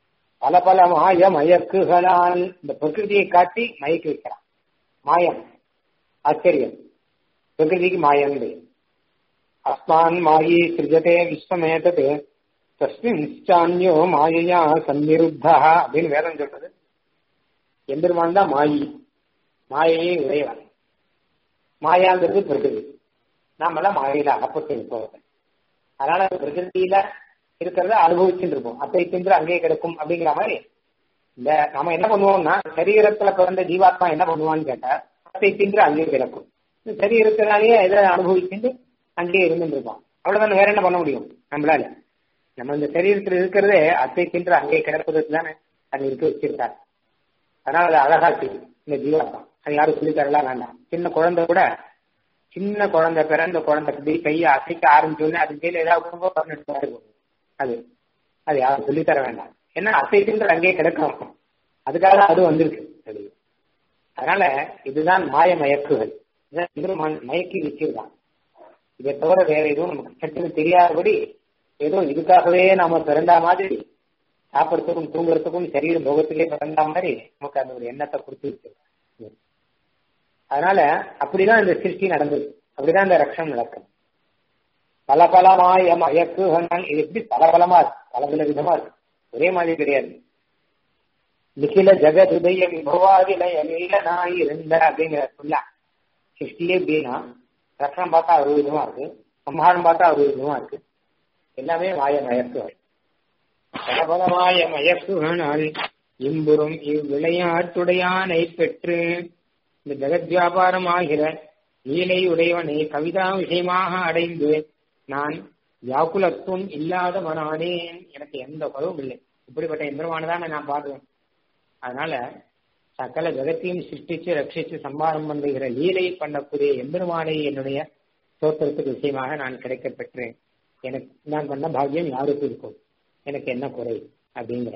பல பல மாய மயக்குகளால் இந்த பிரகிருதியை காட்டி மயக்கி வைக்கிறான் மாயம் ஆச்சரியம் பிரகிருதிக்கு மாயம் அஸ்மான் மாயி சிருஜதே விஸ்வமேதது தஸ்மின் சான்யோ மாயையா சந்நிருத்தா அப்படின்னு வேதம் சொல்றது எம்பெருமான் தான் மாயி மாயையே உடையவன் மாயாங்கிறது பிரகிருதி நாமெல்லாம் மாயையில அகப்பட்டு இருப்பவர்கள் அதனால பிரகிருதியில இருக்கிறத அனுபவிச்சுட்டு இருப்போம் அத்தை தின்று அங்கேயே கிடக்கும் அப்படிங்கிற மாதிரி இந்த நம்ம என்ன பண்ணுவோம்னா சரீரத்துல பிறந்த ஜீவாத்மா என்ன பண்ணுவான்னு கேட்டா அத்தை தின்று அங்கேயே கிடக்கும் சரீரத்தினாலேயே எதை அனுபவிச்சுட்டு அங்கேயே இருந்துட்டு இருப்போம் அவ்வளவுதான் வேற என்ன பண்ண முடியும் நம்மளால நம்ம இந்த சரீரத்தில் இருக்கிறதே அத்தை தின்று அங்கேயே கிடப்பதற்கு தானே அது இருக்க வச்சிருக்காரு அதனால அது அழகா செய்யும் இந்த ஜீவாத்மா அது யாரும் சொல்லித்தரலாம் வேண்டாம் சின்ன குழந்தை கூட சின்ன குழந்தை பிறந்த குழந்தை இப்படி கையை அசைக்க ஆரம்பிச்சோடனே அது கையில ஏதாவது பண்ணிட்டு அது அது யாரும் சொல்லித்தர வேண்டாம் ஏன்னா அசைக்கின்ற அங்கேயே கிடக்கும் அதுக்காக அது வந்திருக்கு அது அதனால இதுதான் மாய மயக்குகள் மயக்கி வச்சிருக்கான் இதை தவிர வேற எதுவும் நமக்கு சட்டுன்னு தெரியாதபடி ஏதோ இதுக்காகவே நாம பிறந்த மாதிரி சாப்பிடறதுக்கும் தூங்குறதுக்கும் சரீரம் போகத்திலே பிறந்த மாதிரி நமக்கு அந்த ஒரு எண்ணத்தை கொடுத்து அதனால அப்படிதான் இந்த சிருஷ்டி நடந்தது அப்படிதான் இந்த ரக்ஷம் நடக்கும் பல பலமாய மயக்குகள் இது எப்படி பல பலமா இருக்கு பல பல விதமா இருக்கு ஒரே மாதிரி கிடையாது நிகில ஜெகத் உதய விபவாதிலய நீலனாய் இருந்த அப்படிங்கிற சொல்ல சிருஷ்டியே எப்படின்னா ரக்ஷம் பார்த்தா அறுபது விதமா இருக்கு சம்ஹாரம் பார்த்தா அறுபது விதமா இருக்கு எல்லாமே மாய மயக்குகள் பலபலமாய மயக்குகனால் இம்புறும் இவ்விளையாட்டுடையானை பெற்று இந்த ஜெகத் வியாபாரம் ஆகிற லீலை உடையவனை கவிதா விஷயமாக அடைந்து நான் வியாக்குலத்தும் இல்லாதவனானேன் எனக்கு எந்த குறவும் இல்லை இப்படிப்பட்ட எந்திரமானதான நான் பாடுவேன் அதனால சகல ஜெகத்தையும் சிருஷ்டிச்சு ரட்சிச்சு சம்பாரம் பண்ணுகிற லீலை பண்ணக்கூடிய எம்பெருமானை என்னுடைய தோற்றத்துக்கு விஷயமாக நான் கிடைக்க பெற்றேன் எனக்கு நான் பண்ண பாக்கியம் யாருக்கு இருக்கும் எனக்கு என்ன குறை அப்படிங்கிற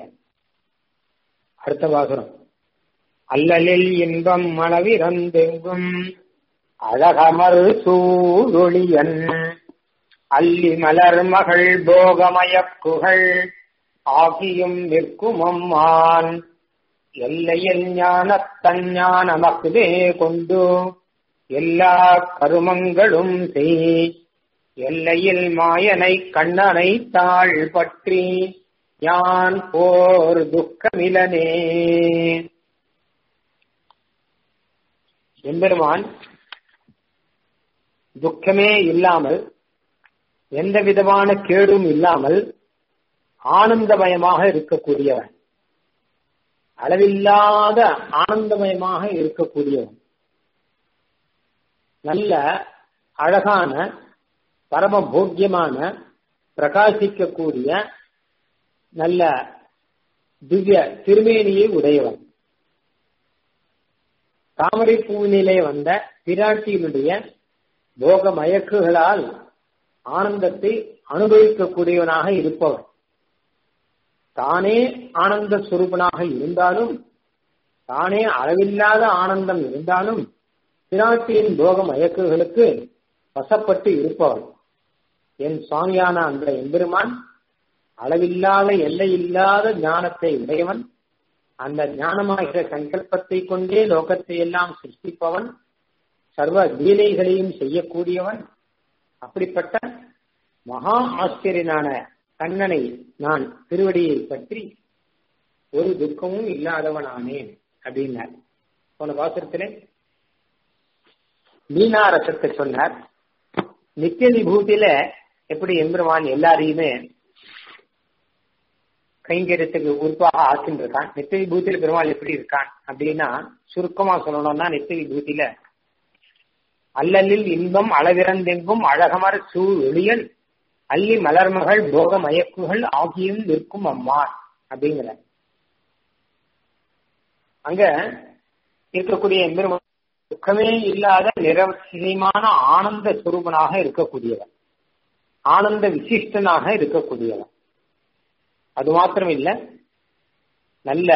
அடுத்த வாசனம் அல்லலில் இன்பம் அளவிறந்தெங்கும் அழகமர் சூழொளியன் அல்லி மலர் மகள் போகமயக்குகள் ஆகியும் நிற்கும் அம்மான் எல்லையில் ஞான தஞ்ஞான மக்குதே கொண்டு எல்லா கருமங்களும் செய் எல்லையில் மாயனை கண்ணனை தாழ் பற்றி யான் போர் துக்கமிலனே எம்பெருமான் துக்கமே இல்லாமல் எந்த விதமான கேடும் இல்லாமல் ஆனந்தமயமாக இருக்கக்கூடியவன் அளவில்லாத ஆனந்தமயமாக இருக்கக்கூடியவன் நல்ல அழகான பரம போக்கியமான பிரகாசிக்கக்கூடிய நல்ல திவ்ய திருமேனியை உடையவன் தாமரை பூவினிலே வந்த பிராட்டியினுடைய போக மயக்குகளால் ஆனந்தத்தை அனுபவிக்கக்கூடியவனாக இருப்பவன் தானே ஆனந்த சுரூபனாக இருந்தாலும் தானே அளவில்லாத ஆனந்தம் இருந்தாலும் பிராட்டியின் போக மயக்குகளுக்கு வசப்பட்டு இருப்பவன் என் சுவாமியான அந்த எம்பெருமான் அளவில்லாத எல்லையில்லாத ஞானத்தை உடையவன் அந்த ஞானமாகிற சங்கல்பத்தை கொண்டே லோகத்தை எல்லாம் சிருஷ்டிப்பவன் சர்வ லீலைகளையும் செய்யக்கூடியவன் அப்படிப்பட்ட மகா ஆச்சரியனான கண்ணனை நான் திருவடியை பற்றி ஒரு துக்கமும் இல்லாதவனானேன் அப்படின்னார் போன பாசுரத்திலே மீனாரசத்தை சொன்னார் நித்திய விபூதியில எப்படி எம்பெருமான் எல்லாரையுமே கைங்கரியத்துக்கு உறுப்பாக ஆக்கின்னு இருக்கான் நித்திய விபூதியில பெருமாள் எப்படி இருக்கான் அப்படின்னா சுருக்கமா சொல்லணும்னா நித்திய விபூதியில அல்லலில் இன்பம் அளவிறந்தெங்கும் அழகமர் சூ ஒளியன் அல்லி மலர்மகள் போக மயக்குகள் ஆகியும் நிற்கும் அம்மா அப்படிங்கிற அங்க இருக்கக்கூடிய எம்பெருமான் துக்கமே இல்லாத நிரவசியமான ஆனந்த சுரூபனாக இருக்கக்கூடியவன் ஆனந்த விசிஷ்டனாக இருக்கக்கூடியவன் அது மாத்திரம் இல்ல நல்ல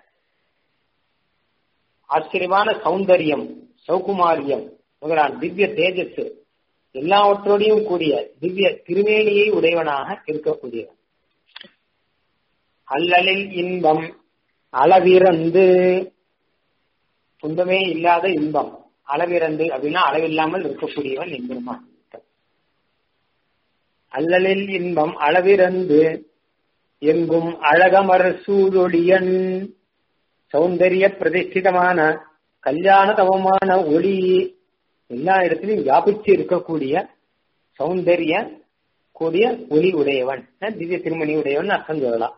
ஆச்சரியமான சௌந்தரியம் சௌகுமாரியம் முதலான திவ்ய தேஜஸ் எல்லாவற்றோடையும் கூடிய திவ்ய திருமேனியை உடையவனாக இருக்கக்கூடியவன் அல்லலில் இன்பம் அளவிறந்து துன்பமே இல்லாத இன்பம் அளவிறந்து அப்படின்னா அளவில்லாமல் இருக்கக்கூடியவன் எம்பெருமான் அல்லலில் இன்பம் அளவிறந்து எங்கும் அழகமர் சூழொளியன் சௌந்தரிய பிரதிஷ்டிதமான கல்யாண தவமான ஒளி எல்லா இடத்திலும் வியாபிச்சு இருக்கக்கூடிய சௌந்தரிய கூடிய ஒளி உடையவன் திவ்ய திருமணி உடையவன் அர்த்தம் சொல்லலாம்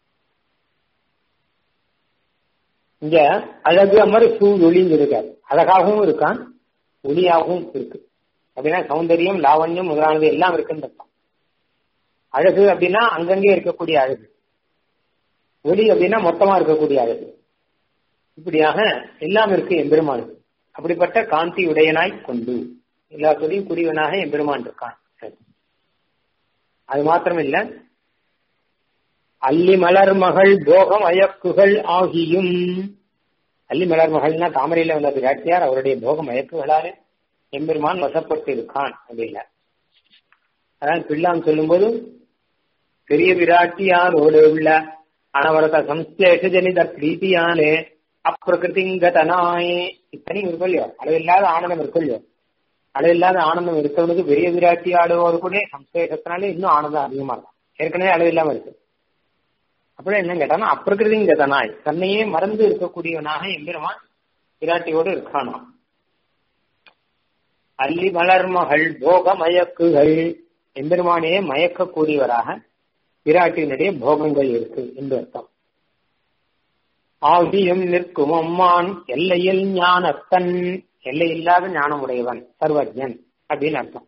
இங்க அழகு அமர் சூழொளின்னு இருக்காரு அழகாகவும் இருக்கான் ஒளியாகவும் இருக்கு அப்படின்னா சௌந்தரியம் லாவண்யம் முதலானது எல்லாம் இருக்குன்னு அர்த்தம் அழகு அப்படின்னா அங்கங்கே இருக்கக்கூடிய அழகு ஒளி அப்படின்னா மொத்தமா இருக்கக்கூடிய அழகு இப்படியாக எல்லாம் இருக்கு எம்பெருமானுக்கு அப்படிப்பட்ட காந்தி உடையனாய் கொண்டு எல்லாத்துடையும் குடிவனாக எம்பெருமான் இருக்கான் அது மாத்திரம் இல்ல அல்லி மலர் மகள் போகம் அயக்குகள் ஆகியும் அல்லி மலர் மகள்னா தாமரையில வந்த பிராட்டியார் அவருடைய போகம் அயக்குகளாலே எம்பெருமான் வசப்பட்டு இருக்கான் அப்படின்னா அதான் பிள்ளான் சொல்லும்போது பெரிய விராட்டியாரோடு உள்ள அனவரத சம்சேஷ ஜனித பிரீத்தியானே அப்பிரகிருதிங்கதனாயே இத்தனையும் இருக்கும் இல்லையோ அளவில்லாத ஆனந்தம் இருக்கும் இல்லையோ அளவில்லாத ஆனந்தம் இருக்கிறவனுக்கு பெரிய விராட்டி ஆடுவோர் கூட சம்சேஷத்தினாலே இன்னும் ஆனந்தம் அதிகமா இருக்கும் ஏற்கனவே அளவில்லாம இருக்கு அப்புறம் என்ன கேட்டானா அப்பிரகிருதிங்கதனாய் தன்னையே மறந்து இருக்கக்கூடியவனாக எம்பெருமான் விராட்டியோடு இருக்கானா அல்லி மலர் மகள் போக மயக்குகள் எம்பெருமானையே மயக்கக்கூடியவராக விராட்டியினுடைய போகங்கள் இருக்கு என்று அர்த்தம் ஆகியும் நிற்கும் அம்மான் எல்லையில் ஞானத்தன் எல்லை இல்லாத ஞானம் உடையவன் சர்வஜன் அப்படின்னு அர்த்தம்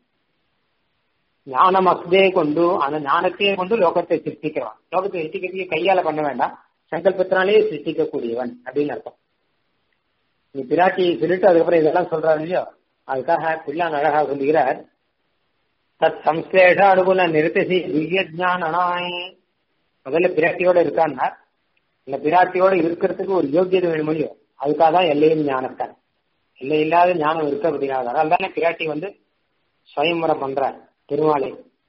ஞானம் அஸ்தே கொண்டு அந்த ஞானத்தையே கொண்டு லோகத்தை சிருஷ்டிக்கிறவன் லோகத்தை சிருஷ்டிக்கிறதுக்கு கையால பண்ண வேண்டாம் சங்கல்பத்தினாலேயே சிருஷ்டிக்கக்கூடியவன் அப்படின்னு அர்த்தம் நீ பிராட்டியை சொல்லிட்டு அதுக்கப்புறம் இதெல்லாம் சொல்றாரு இல்லையோ அதுக்காக பிள்ளான் அழகா சொல்லுகிறார் தத் சம்சேஷ அனுகுண நிறுத்தி திவ்ய ஜானனாய் முதல்ல பிராட்டியோட இருக்கான்னா இந்த பிராட்டியோட இருக்கிறதுக்கு ஒரு யோக்கியதை வேணும் இல்லையோ அதுக்காக தான் எல்லையும் ஞானத்தான் எல்லை இல்லாத ஞானம் இருக்கு அப்படின்னா அதனால தானே பிராட்டி வந்து சுயம்பரம் பண்றார் திருமாலை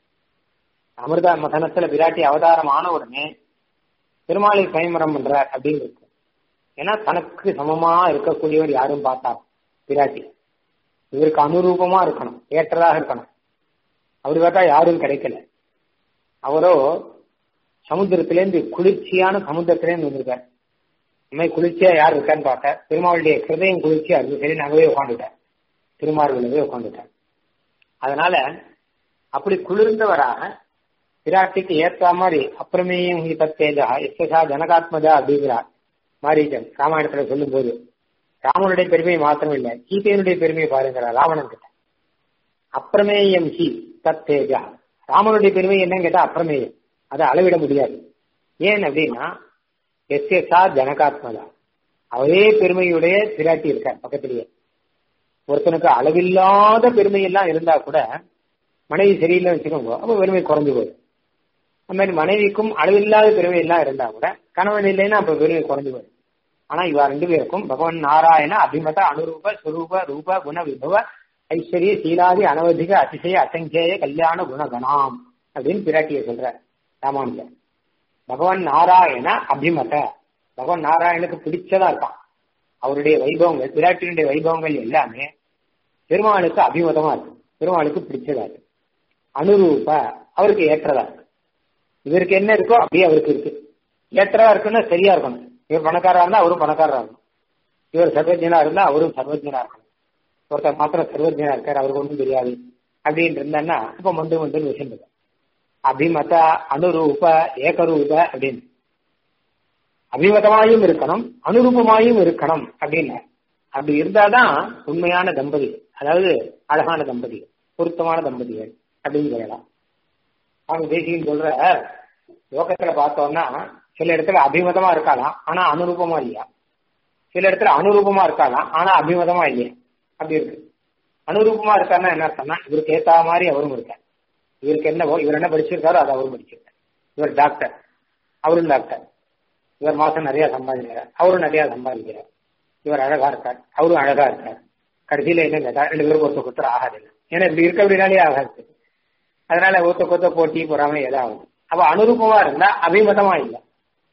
அமிர்த மதனத்துல பிராட்டி அவதாரம் ஆன உடனே திருமாலை சுயம்பரம் பண்றார் அப்படின்னு இருக்கு ஏன்னா தனக்கு சமமா இருக்கக்கூடியவர் யாரும் பார்த்தா பிராட்டி இவருக்கு அனுரூபமா இருக்கணும் ஏற்றதாக இருக்கணும் அவரு பார்த்தா யாரும் கிடைக்கல அவரோ சமுத்திரத்திலேருந்து குளிர்ச்சியான சமுத்திரத்திலேருந்து வந்திருக்கார் இந்த மாதிரி குளிர்ச்சியா யார் இருக்கான்னு பார்த்தா திருமாவளுடைய ஹிருதயம் குளிர்ச்சியா இருக்கு சரி நாங்கவே உட்காந்துட்டேன் திருமார்பிலவே உட்காந்துட்டேன் அதனால அப்படி குளிர்ந்தவராக விராட்டிக்கு ஏற்ற மாதிரி அப்பிரமேயம் ஹி தத்தேஜா எஸ்எஸ்ஆ ஜனகாத்மஜா அப்படிங்கிறார் மாரீஜன் ராமாயணத்துல சொல்லும் போது ராமனுடைய பெருமையை மாத்திரம் இல்லை சீதையனுடைய பெருமையை பாருங்கிறார் ராவணன் கிட்ட அப்பிரமேயம் ஹி தத்தேஜா ராமனுடைய பெருமை என்னன்னு கேட்டா அப்பிரமேயம் அதை அளவிட முடியாது ஏன் அப்படின்னா எஸ்எஸ்ஆ ஜனகாத்மதா அவரே பெருமையுடைய பிராட்டி இருக்கார் பக்கத்திலேயே ஒருத்தனுக்கு அளவில்லாத பெருமை எல்லாம் இருந்தா கூட மனைவி சரியில்லைன்னு வச்சுக்கோங்க அப்ப பெருமை குறைஞ்சு போகுது அந்த மாதிரி மனைவிக்கும் அளவில்லாத பெருமை எல்லாம் இருந்தா கூட கணவன் இல்லைன்னா அப்ப பெருமை குறைஞ்சு போகுது ஆனா இவா ரெண்டு பேருக்கும் பகவான் நாராயண அபிமத அனுரூப சுரூப ரூப குண விபவ ஐஸ்வர்ய சீலாதி அனவதிக அதிசய அசங்கேய கல்யாண குணகணாம் அப்படின்னு பிராட்டிய சொல்ற ராமானுஜர் பகவான் நாராயண அபிமத பகவான் நாராயணுக்கு பிடிச்சதா இருக்கான் அவருடைய வைபவங்கள் பிராட்டியினுடைய வைபவங்கள் எல்லாமே பெருமாளுக்கு அபிமதமா இருக்கு பெருமாளுக்கு பிடிச்சதா இருக்கு அனுரூப அவருக்கு ஏற்றதா இருக்கு இவருக்கு என்ன இருக்கோ அப்படியே அவருக்கு இருக்கு ஏற்றதா இருக்குன்னா சரியா இருக்கணும் இவர் பணக்காரா இருந்தா அவரும் பணக்காரரா இருக்கணும் இவர் சர்வஜனா இருந்தா அவரும் சர்வஜனா இருக்கணும் ஒருத்தர் மாத்திரம் சர்வஜனா இருக்காரு அவருக்கு ஒன்றும் தெரியாது அப்படின்னு இருந்தான்னா இப்ப மண்டு மண்டுன்னு விஷயம் அபிமத அனுரூப ஏகரூப அப்படின்னு அபிமதமாயும் இருக்கணும் அனுரூபமாயும் இருக்கணும் அப்படின்னு அப்படி இருந்தாதான் உண்மையான தம்பதிகள் அதாவது அழகான தம்பதிகள் பொருத்தமான தம்பதிகள் அப்படின்னு சொல்லலாம் அவங்க தேசியம் சொல்ற லோகத்துல பார்த்தோம்னா சில இடத்துல அபிமதமா இருக்காளாம் ஆனா அனுரூபமா இல்லையா சில இடத்துல அனுரூபமா இருக்காளாம் ஆனா அபிமதமா இல்லையா அப்படி இருக்கு அனுரூபமா இருக்காருன்னா என்ன அர்த்தம்னா இவருக்கு ஏத்த மாதிரி அவரும் இருக்கார் இவருக்கு என்னவோ இவர் என்ன படிச்சிருக்காரோ அதை அவரும் படிச்சிருக்காரு இவர் டாக்டர் அவரும் டாக்டர் இவர் மாசம் நிறைய சம்பாதிக்கிறார் அவரும் நிறைய சம்பாதிக்கிறார் இவர் அழகா இருக்கார் அவரும் அழகா இருக்கார் கடைசியில என்ன கேட்டா ரெண்டு பேரும் ஒருத்த கொத்தர் ஆகாது ஏன்னா இப்படி இருக்க அப்படின்னாலே ஆகாது அதனால ஒருத்த கொத்த போட்டி பொறாம ஏதாவது அப்ப அனுரூபமா இருந்தா அபிமதமா இல்லை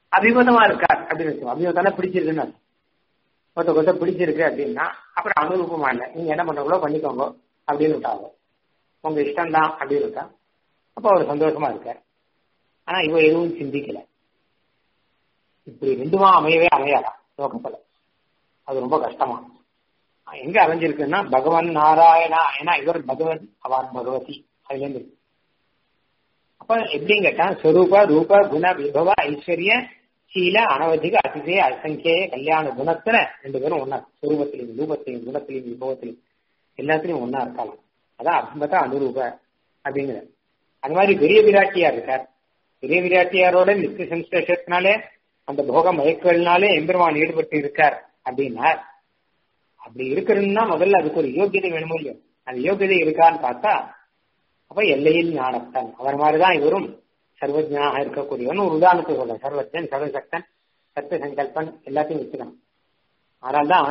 அபிமதமா இருக்கார் அப்படின்னு வச்சோம் அபிமதான பிடிச்சிருக்குன்னு அர்த்தம். கொத்த கொத்த பிடிச்சிருக்கு அப்படின்னா அப்புறம் அனுரூபமா இல்லை நீங்க என்ன பண்றீங்களோ பண்ணிக்கோங்க அப்படின்னு விட்டாங்க உங்க இஷ்டம் தான் அப்படின்னு விட்டா அப்போ அவர் சந்தோஷமா இருக்கார் ஆனா இவ எதுவும் சிந்திக்கல இப்படி ரெண்டுமா அமையவே அமையாதா லோகத்துல அது ரொம்ப கஷ்டமா எங்க அமைஞ்சிருக்குன்னா பகவான் நாராயணா ஏன்னா இவர் பகவன் அவன் பகவதி அதுல இருந்து இருக்கு. அப்ப எப்படின்னு கேட்டா ஸ்வரூப ரூப குண விபவ ஐஸ்வர்ய சீல அனவதிக அதிசய அசங்கிய கல்யாண குணத்துல ரெண்டு பேரும் ஒன்னா ஸ்வரூபத்திலையும் ரூபத்திலையும் குணத்திலையும் விபவத்திலையும் எல்லாத்திலையும் ஒன்னா இருக்கலாம் அதான் அபிமத அனுரூப அப்படிங்கிற அந்த மாதிரி பெரிய விராட்டியார் இருக்கார் பெரிய விராட்டியாரோட நித்திய சம்ஸ்லேஷத்தினாலே அந்த போக மயக்கல்னாலே எம்பெருமான் ஈடுபட்டு இருக்கார் அப்படின்னா அப்படி இருக்கிறதுன்னா முதல்ல அதுக்கு ஒரு யோகியதை வேணுமோ இல்லையோ அந்த யோகியதை இருக்கான்னு பார்த்தா அப்ப எல்லையில் ஞானத்தன் அவர் மாதிரிதான் இவரும் சர்வஜனாக இருக்கக்கூடியவன் ஒரு உதாரணத்துக்கு சொல்றேன் சர்வஜன் சர்வசக்தன் சத்திய சங்கல்பன் எல்லாத்தையும் வச்சுக்கணும் அதனால்தான்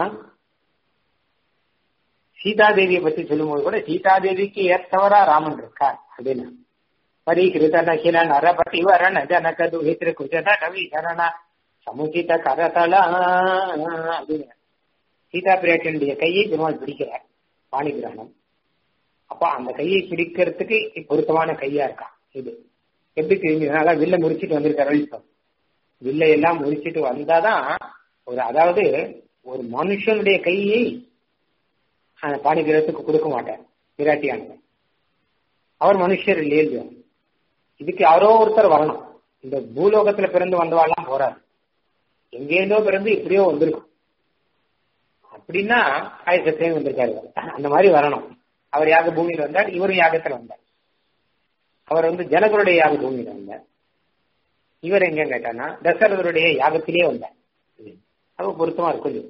சீதாதேவியை பத்தி சொல்லும்போது கூட சீதாதேவிக்கு ஏற்றவரா ராமன் இருக்கார் அப்படின்னு பரிகிருத நகில நரபதி வரண ஜனக துஹித்ர குஜத கவி சரண சமுச்சித கரதல அப்படின்னு சீதா பிராட்டியனுடைய கையை பெருமாள் பிடிக்கிறார் பாணி கிரகணம் அப்ப அந்த கையை பிடிக்கிறதுக்கு பொருத்தமான கையா இருக்கான் இது எப்படி தெரிஞ்சதுனால வில்ல முறிச்சிட்டு வந்திருக்காரு இப்போ வில்லை எல்லாம் முறிச்சிட்டு வந்தாதான் ஒரு அதாவது ஒரு மனுஷனுடைய கையை அந்த பாணி கிரகத்துக்கு கொடுக்க மாட்டார் விராட்டியானவர் அவர் மனுஷர் இல்லையோ இதுக்கு யாரோ ஒருத்தர் வரணும் இந்த பூலோகத்துல பிறந்து வந்தவாள்லாம் போறாரு எங்கேருந்தோ பிறந்து இப்படியோ வந்திருக்கும் அப்படின்னா ஆயுசத்தையும் வந்திருக்காரு அந்த மாதிரி வரணும் அவர் யாக பூமியில வந்தார் இவரும் யாகத்துல வந்தார் அவர் வந்து ஜனகருடைய யாக பூமியில வந்தார் இவர் எங்க கேட்டானா தசரதருடைய யாகத்திலே வந்தார் அப்ப பொருத்தமா இருக்கும்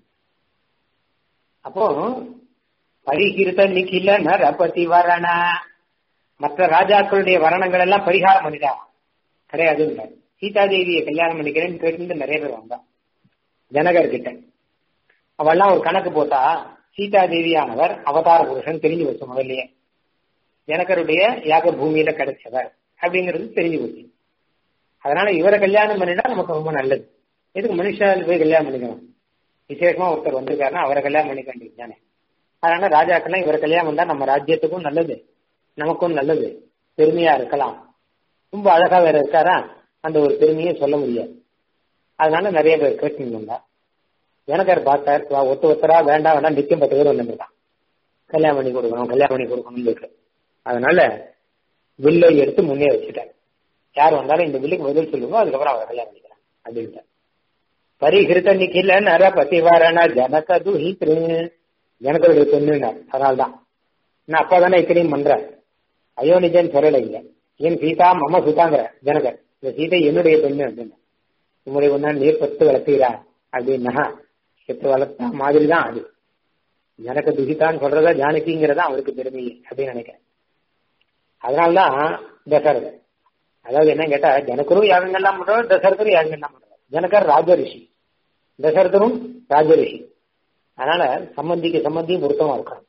அப்போ பரிகிருத்த நிக்கில நரபதி வரண மற்ற ராஜாக்களுடைய வரணங்கள் எல்லாம் பரிகாரம் பண்ணிட்டா கிடையாது சீதாதேவியை கல்யாணம் பண்ணிக்கிறேன்னு கேட்டு நிறைய பேர் வந்தா ஜனகர் கிட்ட அவெல்லாம் ஒரு கணக்கு போட்டா சீதாதேவியானவர் அவதார புருஷன் தெரிஞ்சு வச்சு முதல்லயே ஜனகருடைய யாக பூமியில கிடைச்சவர் அப்படிங்கிறது தெரிஞ்சு போச்சு அதனால இவரை கல்யாணம் பண்ணிட்டா நமக்கு ரொம்ப நல்லது எதுக்கு மனுஷால் போய் கல்யாணம் பண்ணிக்கணும் விசேஷமா ஒருத்தர் வந்திருக்காருன்னா அவரை கல்யாணம் பண்ணிக்க வேண்டியது தானே அதனால ராஜாக்கள்லாம் இவரை கல்யாணம் பண்ணா நம்ம ராஜ்யத்துக்கும் நல்லது நமக்கும் நல்லது பெருமையா இருக்கலாம் ரொம்ப அழகா வேற இருக்காரா அந்த ஒரு பெருமையை சொல்ல முடியாது அதனால நிறைய பேர் கேட்டு வந்தா ஜனகர் பார்த்தார் ஒத்து ஒத்தரா வேண்டாம் வேண்டாம் நிச்சயம் பத்து பேர் வந்துருக்கான் கல்யாணம் பண்ணி கொடுக்கணும் கல்யாணம் பண்ணி கொடுக்கணும்னு இருக்கு அதனால வில்லை எடுத்து முன்னே வச்சுட்டார் யார் வந்தாலும் இந்த வில்லுக்கு பதில் சொல்லுங்க அதுக்கப்புறம் அவரை கல்யாணம் பண்ணிக்கிறேன் அப்படின்ட்டு பரிகிருத்த நிக்கில நர பதிவாரண ஜனக துஹித்ரு ஜனகருடைய பொண்ணுனார் அதனால்தான் நான் அப்பா தானே இத்தனையும் பண்றேன் அயோனிஜன் சொல்லல இங்க ஏன் சீதா மம சுதாங்கிற ஜனகர் இந்த சீதை என்னுடைய பெண்ணு அப்படின்னு உங்களுடைய ஒன்னா நீர் பத்து வளர்த்துகிறா அப்படின்னா பெற்று வளர்த்தா மாதிரி தான் அது எனக்கு துகிதான்னு சொல்றதா ஜானகிங்கிறதா அவருக்கு பெருமை அப்படின்னு நினைக்கிறேன் அதனால்தான் தசரதர் அதாவது என்ன கேட்டா ஜனகரும் யாகங்கள்லாம் பண்றாரு தசரதரும் யாகங்கள்லாம் பண்றாரு ஜனகர் ராஜரிஷி தசரதரும் ராஜரிஷி அதனால சம்பந்திக்கு சம்பந்தியும் பொருத்தமா இருக்கணும்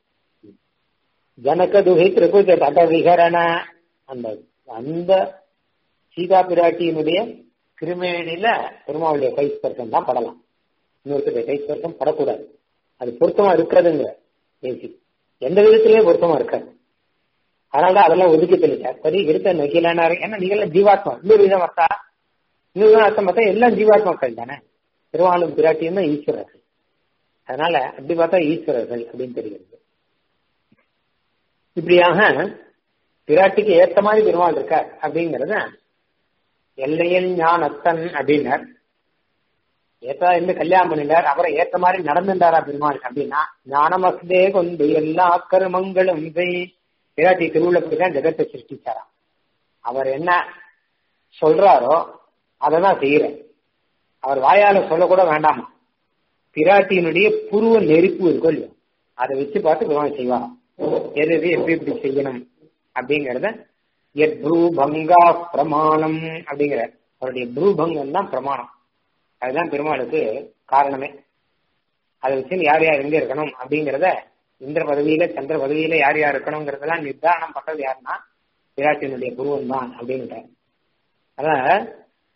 ஜனக துகை திரிபுஜ தட விகரண அந்த அந்த சீதா பிராட்டியினுடைய திருமேனில பெருமாவுடைய கை ஸ்பர்சம் தான் படலாம் இன்னொருத்தருடைய கை ஸ்பர்சம் படக்கூடாது அது பொருத்தமா இருக்கிறதுங்கிற பேசி எந்த விதத்திலேயே பொருத்தமா இருக்காது அதனாலதான் அதெல்லாம் ஒதுக்கி தெளிச்சார் சரி இருக்க நகிலானாரு ஏன்னா நீங்களாம் ஜீவாத்மா இன்னொரு விதம் பார்த்தா இன்னொரு அர்த்தம் பார்த்தா எல்லாம் ஜீவாத்மாக்கள் தானே திருவாளும் பிராட்டியும் தான் ஈஸ்வரர்கள் அதனால அப்படி பார்த்தா ஈஸ்வரர்கள் அப்படின்னு தெரிகிறது இப்படியாக பிராட்டிக்கு ஏத்த மாதிரி பெருமாள் இருக்கார் அப்படிங்கறத எல்லையில் ஞானத்தன் அப்படின்னார் ஏத்தா இருந்து கல்யாணம் பண்ணினார் அவரை ஏத்த மாதிரி நடந்துட்டாரா பெருமாள் அப்படின்னா ஞானமஸ்தே கொண்டு எல்லா கருமங்களும் பிராட்டி திருவுள்ளப்படி தான் ஜெகத்தை சிருஷ்டிச்சாராம் அவர் என்ன சொல்றாரோ அதை தான் செய்யற அவர் வாயால சொல்லக்கூட வேண்டாமா பிராட்டியினுடைய புருவ நெருப்பு இருக்கும் இல்லையோ அதை வச்சு பார்த்து பெருமாள் செய்வாராம் எது எது எப்படி எப்படி செய்யணும் அப்படிங்கறத எத் ப்ரூபங்கா பிரமாணம் அப்படிங்கிற அவருடைய ப்ரூபங்கம் தான் பிரமாணம் அதுதான் பெருமாளுக்கு காரணமே அதை வச்சு யார் யார் எங்க இருக்கணும் அப்படிங்கிறத இந்திர பதவியில சந்திர பதவியில யார் யார் இருக்கணுங்கிறதெல்லாம் நிர்தாரணம் பண்றது யாருன்னா விராட்டினுடைய குருவன் தான் அப்படின்ட்டார் அதனால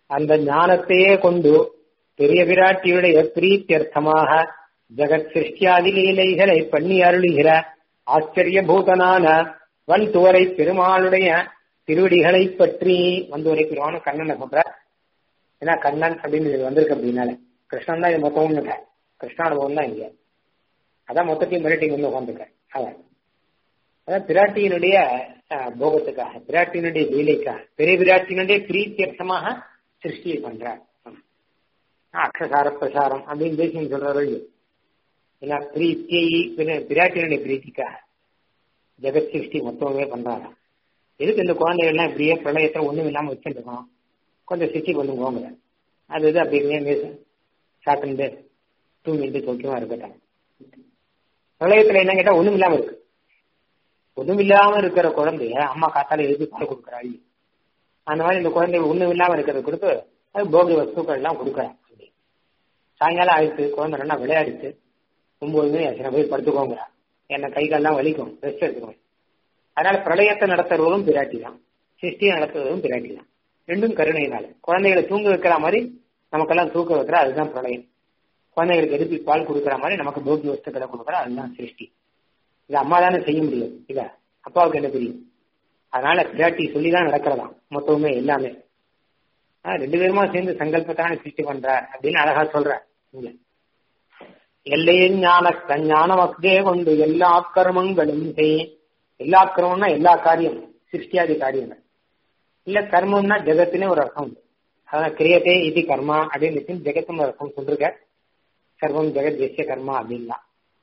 அந்த ஞானத்தையே கொண்டு பெரிய விராட்டியுடைய பிரீத்தியர்த்தமாக ஜெகத் சிருஷ்டியாதி லீலைகளை பண்ணி அருளுகிற ஆச்சரிய பூதனான வன் துவரை பெருமாளுடைய திருவடிகளை பற்றி வந்துவரை பெருமான கண்ணனை சொல்ற ஏன்னா கண்ணன் அப்படின்னு இது வந்திருக்கு அப்படின்னால கிருஷ்ணன் தான் இது மொத்தமும் இல்லை கிருஷ்ணானுபவம் தான் இங்க அதான் மொத்தத்தையும் மிரட்டி வந்து உட்காந்துருக்கேன் அதான் அதான் பிராட்டியினுடைய போகத்துக்காக பிராட்டியினுடைய லீலைக்காக பெரிய பிராட்டியினுடைய பிரீத்தியர்த்தமாக சிருஷ்டியை பண்றார் அக்ஷசார பிரசாரம் அப்படின்னு தேசியம் சொல்றாரு ஏன்னா பிரீத்தியை பிராட்டியினுடைய பிரீத்திக்காக ஜெகத் சிருஷ்டி மொத்தமே பண்றாங்க எதுக்கு இந்த குழந்தைகள்லாம் இப்படியே பிரளயத்தை ஒண்ணும் இல்லாம வச்சுருக்கோம் கொஞ்சம் சிருஷ்டி பண்ணுவோங்க அது இது அப்படி சாப்பிட்டு தூங்கிட்டு சௌக்கியமா இருக்கட்டும் பிரளயத்துல என்ன கேட்டா ஒண்ணும் இல்லாம இருக்கு ஒண்ணும் இல்லாம இருக்கிற குழந்தைய அம்மா காத்தால எழுதி பால் கொடுக்குறாள் அந்த மாதிரி இந்த குழந்தைகள் ஒண்ணும் இல்லாம இருக்கிறத கொடுத்து அது போகி வஸ்துக்கள் எல்லாம் கொடுக்குறேன் சாயங்காலம் ஆயிடுச்சு குழந்தை நல்லா விளையாடிச்சு ஒன்பது மணி ஆச்சு போய் படுத்துக்கோங்க என்ன கை கால்லாம் வலிக்கும் ரெஸ்ட் எடுத்துக்கோங்க அதனால பிரளயத்தை நடத்துறவரும் பிராட்டி தான் சிருஷ்டியை நடத்துவதும் பிராட்டி தான் ரெண்டும் கருணையினால குழந்தைகளை தூங்க வைக்கிற மாதிரி நமக்கெல்லாம் தூக்க வைக்கிற அதுதான் பிரளயம் குழந்தைகளுக்கு எடுத்து பால் கொடுக்குற மாதிரி நமக்கு போகி வஸ்துக்களை கொடுக்குற அதுதான் சிருஷ்டி இது அம்மா தானே செய்ய முடியும் இத அப்பாவுக்கு என்ன தெரியும் அதனால பிராட்டி சொல்லிதான் நடக்கிறதாம் மொத்தமே எல்லாமே ரெண்டு பேருமா சேர்ந்து சங்கல்பத்தான சிருஷ்டி பண்றார் அப்படின்னு அழகா சொல்ற இங்க எல்லையின் ஞான ஞானமக்கே கொண்டு எல்லா கர்மங்களும் செய் எல்லா கர்மம்னா எல்லா காரியம் சிருஷ்டியாதி காரியங்கள் இல்ல கர்மம்னா ஜெகத்தினே ஒரு அர்த்தம் உண்டு அதான் கிரியத்தே இது கர்மா அப்படின்னு ஜெகத்துன்னு ஒரு அர்த்தம் சொல்லிருக்க சர்வம் ஜெகத் ஜெஸ்ய கர்மா அப்படின்லாம்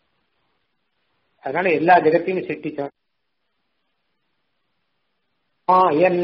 அதனால எல்லா ஜெகத்தையும் சிருஷ்டிச்சோம் மாயன்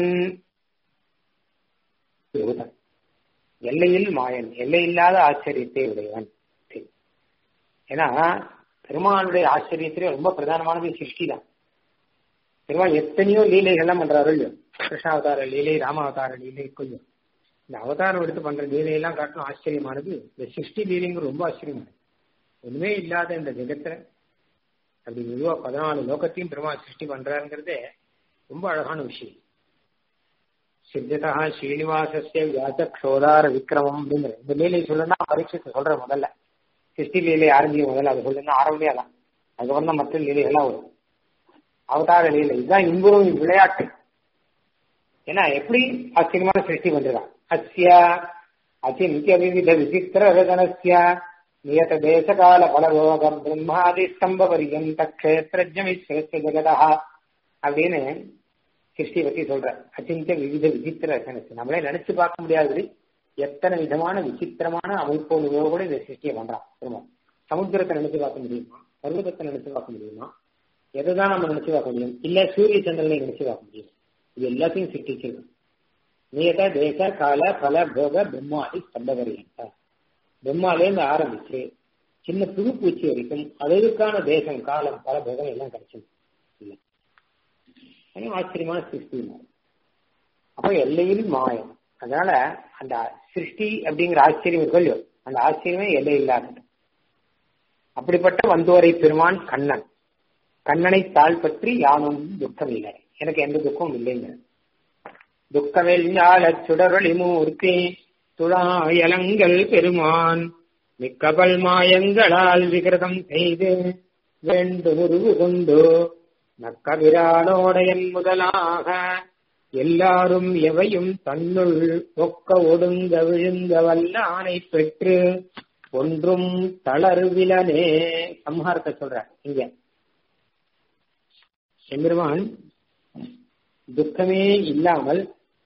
எல்லையில் மாயன் எல்லை இல்லாத ஆச்சரியத்தை உடையவன் ஏன்னா பெருமானுடைய ஆச்சரியத்திலே ரொம்ப பிரதானமானது சிருஷ்டி தான் பெருமாள் எத்தனையோ லீலைகள்லாம் பண்றாரு இல்லையோ கிருஷ்ணாவதார லீலை ராமாவதார லீலை கொஞ்சம் இந்த அவதாரம் எடுத்து பண்ற லீலையெல்லாம் காட்டணும் ஆச்சரியமானது இந்த சிருஷ்டி லீலைங்கிறது ரொம்ப ஆச்சரியமானது ஒண்ணுமே இல்லாத இந்த ஜெகத்துல அப்படி மெதுவா பதினாலு லோகத்தையும் பெருமாள் சிருஷ்டி பண்றாருங்கிறதே ரொம்ப அழகான விஷயம் சித்ததா ஸ்ரீனிவாசஸ்ய வியாச க்ஷோதார விக்ரமம் அப்படிங்கிற இந்த லீலை சொல்லணும்னா பரீட்சத்தை சொல்ற முதல்ல சிருஷ்டி லீலை ஆரம்பிக்கும் முதல்ல அது சொல்லணும்னா ஆரம்பியே தான் அதுக்கப்புறம் தான் மற்ற லீலைகள்லாம் வரும் அவதார லீலை இதுதான் இன்புறும் விளையாட்டு ஏன்னா எப்படி ஆச்சரியமான சிருஷ்டி பண்றான் அஸ்ய அச்சிந்திய விவித விசித்திர ரதனஸ்ய நியத தேசகால பலவோகம் பிரம்மாதி ஸ்தம்ப பரியந்த கஷேத்திரஜமிஸ்வரஸ்ய ஜெகதா அப்படின்னு சிருஷ்டி பத்தி சொல்ற அச்சிந்திய விவித விசித்திர ரசனஸ் நம்மளே நினைச்சு பார்க்க முடியாது எத்தனை விதமான விசித்திரமான அமைப்போடு கூட இந்த சிருஷ்டியை பண்றான் திரும்ப சமுத்திரத்தை நினைச்சு பார்க்க முடியுமா பர்வதத்தை நினைச்சு பார்க்க முடியுமா எதைதான் நம்ம நினைச்சு பார்க்க முடியும் இல்ல சூரிய சந்திரனை நினைச்சு பார்க்க முடியும் இது எல்லாத்தையும் சிருஷ்டிச்சிருக்கோம் நியத தேச கால பல போக பிரம்மாதி ஸ்தம்பகரியன்டா பிரம்மாலேருந்து ஆரம்பிச்சு சின்ன புது பூச்சி வரைக்கும் அதற்கான தேசம் காலம் பல போகம் எல்லாம் கிடைச்சது இல்லை ஆச்சரியமான சிருஷ்டி அப்ப எல்லையில் மாயம் அதனால அந்த சிருஷ்டி அப்படிங்கிற ஆச்சரியம் இருக்கோ அந்த ஆச்சரியமே எல்லை இல்லாதது அப்படிப்பட்ட வந்தோரை பெருமான் கண்ணன் கண்ணனை தாழ் பற்றி யானும் துக்கம் இல்லை எனக்கு எந்த துக்கமும் இல்லைங்க துக்கமெல்லால சுடரொளி மூர்த்தி துழாயலங்கள் பெருமான் மிக்கபல் மாயங்களால் விகிருதம் செய்து வேண்டு முருகு கொண்டு நக்கவிரானோடையன் முதலாக எல்லாரும் எவையும் தன்னுள் ஒக்க ஒடுங்க விழுந்த வல்லானை பெற்று ஒன்றும் தளர்விலனே சம்ஹாரத்தை சொல்ற இங்க எம்பெருமான் துக்கமே இல்லாமல்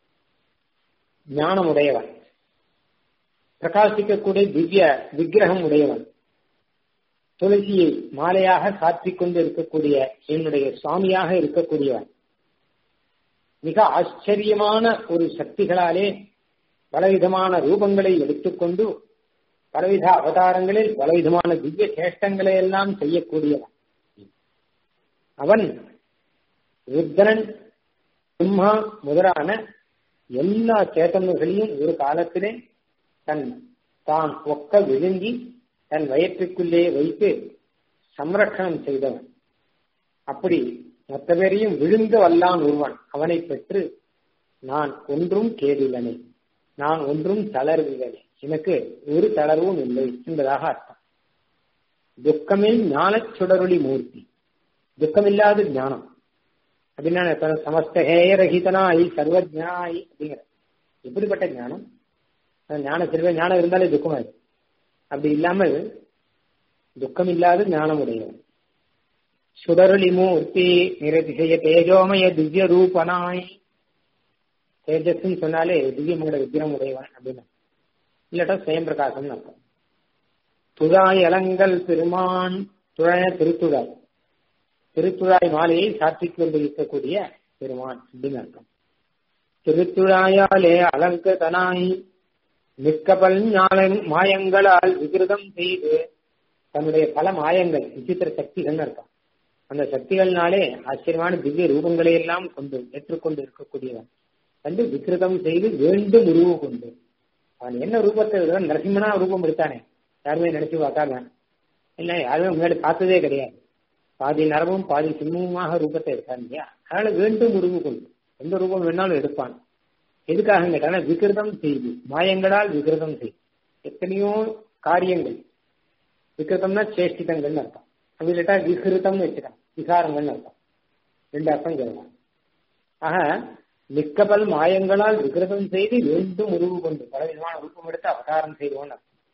ஞானம் உடையவன் பிரகாசிக்கக்கூடிய திவ்ய விக்கிரகம் உடையவன் துளசியை மாலையாக சாற்றிக் கொண்டு இருக்கக்கூடிய என்னுடைய சுவாமியாக இருக்கக்கூடியவன் மிக ஆச்சரியமான ஒரு சக்திகளாலே பலவிதமான ரூபங்களை எடுத்துக்கொண்டு பலவித அவதாரங்களில் பலவிதமான திவ்ய சேஷ்டங்களை எல்லாம் செய்யக்கூடியவன் அவன் ருத்ரன் பிரம்மா முதலான எல்லா சேத்தன்களையும் ஒரு காலத்திலே தன் தான் ஒக்க விழுங்கி தன் வயிற்றுக்குள்ளே வைத்து சம்ரட்சணம் செய்தவன் அப்படி மற்ற பேரையும் விழுந்து வல்லான் ஒருவன் அவனை பெற்று நான் ஒன்றும் கேடிலனே நான் ஒன்றும் தளர்வில்லை எனக்கு ஒரு தளர்வும் இல்லை என்பதாக அர்த்தம் துக்கமில் ஞானச் சுடரொளி மூர்த்தி துக்கமில்லாத ஞானம் அப்படின்னா சமஸ்தேயரகிதனாய் சர்வஜனாய் அப்படிங்கிற எப்படிப்பட்ட ஞானம் ஞான செல்வ ஞானம் இருந்தாலே துக்கமாய் அப்படி இல்லாமல் துக்கம் இல்லாத ஞானம் உடையவன் சுடரொளி மூர்த்தி நிரதிசய தேஜோமய திவ்ய ரூபனாய் தேஜஸ்ன்னு சொன்னாலே திவ்யமங்கல விக்கிரம் உடையவன் அப்படின்னு இல்லாட்டா சுயம் பிரகாசம் அர்த்தம் துழாய் அலங்கல் பெருமான் துழாய திருத்துழாய் திருத்துழாய் மாலையை சாத்திக் கொண்டிருக்கக்கூடிய பெருமான் அப்படின்னு அர்த்தம் திருத்துழாயாலே அலங்கதனாய் மிக்கபல் ஞான மாயங்களால் விகிருதம் செய்து தன்னுடைய பல மாயங்கள் விசித்திர சக்திகள் அர்த்தம் அந்த சக்திகள்னாலே ஆச்சரியமான திவ்ய ரூபங்களை எல்லாம் கொண்டு ஏற்றுக்கொண்டு இருக்கக்கூடியவன் வந்து விகிருதம் செய்து வேண்டும் உருவு கொண்டு அவன் என்ன ரூபத்தை நரசிம்மனா ரூபம் எடுத்தானே யாருமே நினைச்சு பார்க்காம இல்ல யாருமே முன்னாடி பார்த்ததே கிடையாது பாதி நரமும் பாதி சிம்மமாக ரூபத்தை எடுத்தான் இல்லையா அதனால வேண்டும் உருவு கொண்டு எந்த ரூபம் வேணாலும் எடுப்பான் எதுக்காக கேட்டால விகிருதம் செய்து மாயங்களால் விகிருதம் செய்து எத்தனையோ காரியங்கள் விகிருதம்னா சேஷ்டிதங்கள்னு அர்த்தம் அப்படி இல்லாட்டா விகிருதம்னு வச்சுக்கலாம் விகாரங்கள்னு அர்த்தம் ரெண்டு அர்த்தம் சொல்லலாம் ஆக மிக்கபல் மாயங்களால் விகிருதம் செய்து வேண்டும் உருவு கொண்டு பல விதமான ரூபம் எடுத்து அவதாரம் செய்வோம்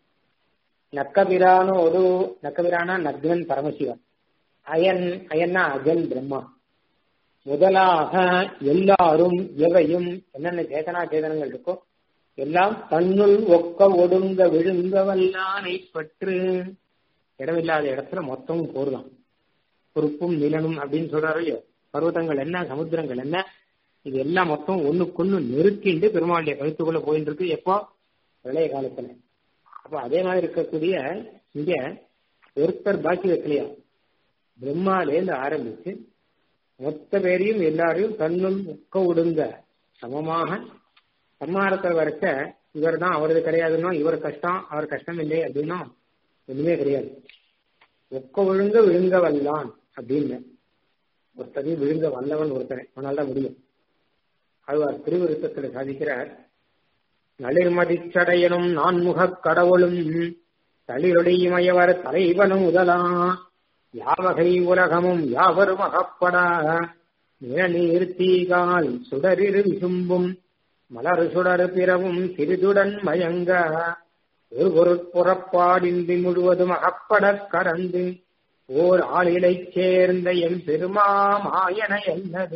நக்கபிரானோடு நக்கபிரானா நக்னன் பரமசிவன் அயன் அயன்னா அஜன் பிரம்மா முதலாக எல்லாரும் எவையும் என்னென்ன சேதனா சேதனங்கள் இருக்கோ எல்லாம் தன்னுள் ஒக்க ஒடுங்க விழுங்க வல்லானை பற்று இடமில்லாத இடத்துல மொத்தமும் போடலாம் பொறுப்பும் நிலனும் அப்படின்னு சொல்றாரு இல்லையோ பர்வதங்கள் என்ன சமுத்திரங்கள் என்ன இது எல்லாம் மொத்தம் ஒண்ணுக்கொன்னு நெருக்கிண்டு பெருமாளுடைய கழுத்துக்குள்ள போயிட்டு இருக்கு எப்போ இளைய காலத்துல அப்ப அதே மாதிரி இருக்கக்கூடிய இங்க ஒருத்தர் பாக்கி வைக்கலையா பிரம்மாலேருந்து ஆரம்பிச்சு மொத்த பேரையும் எல்லாரையும் தன்னுள் முக்க விடுங்க சமமாக சம்மாரத்தை வரைச்ச இவர் தான் அவரது கிடையாதுன்னா இவர் கஷ்டம் அவர் கஷ்டம் இல்லை அப்படின்னா ஒண்ணுமே கிடையாது ஒக்க விழுங்க விழுங்க வல்லான் அப்படின்னு ஒருத்தரையும் விழுங்க வல்லவன் ஒருத்தனை அவனால்தான் முடியும் அதுவார் திருவிருத்தத்துல சாதிக்கிறார் நளிர்மதிச்சடையனும் நான்முகக் கடவுளும் தளிரொடிமயவர் தலைவனும் முதலா யாவகை உலகமும் யாவரும் அகப்படா நிழநீர் தீகால் சுடரிரு விசும்பும் மலர் சுடர் பிறவும் சிறிதுடன் மயங்க ஒரு பொருட்புறப்பாடின்றி முழுவதும் அகப்படக் கறந்து ஓர் ஆளிலைச் சேர்ந்த எம் பெருமாமாயன என்னது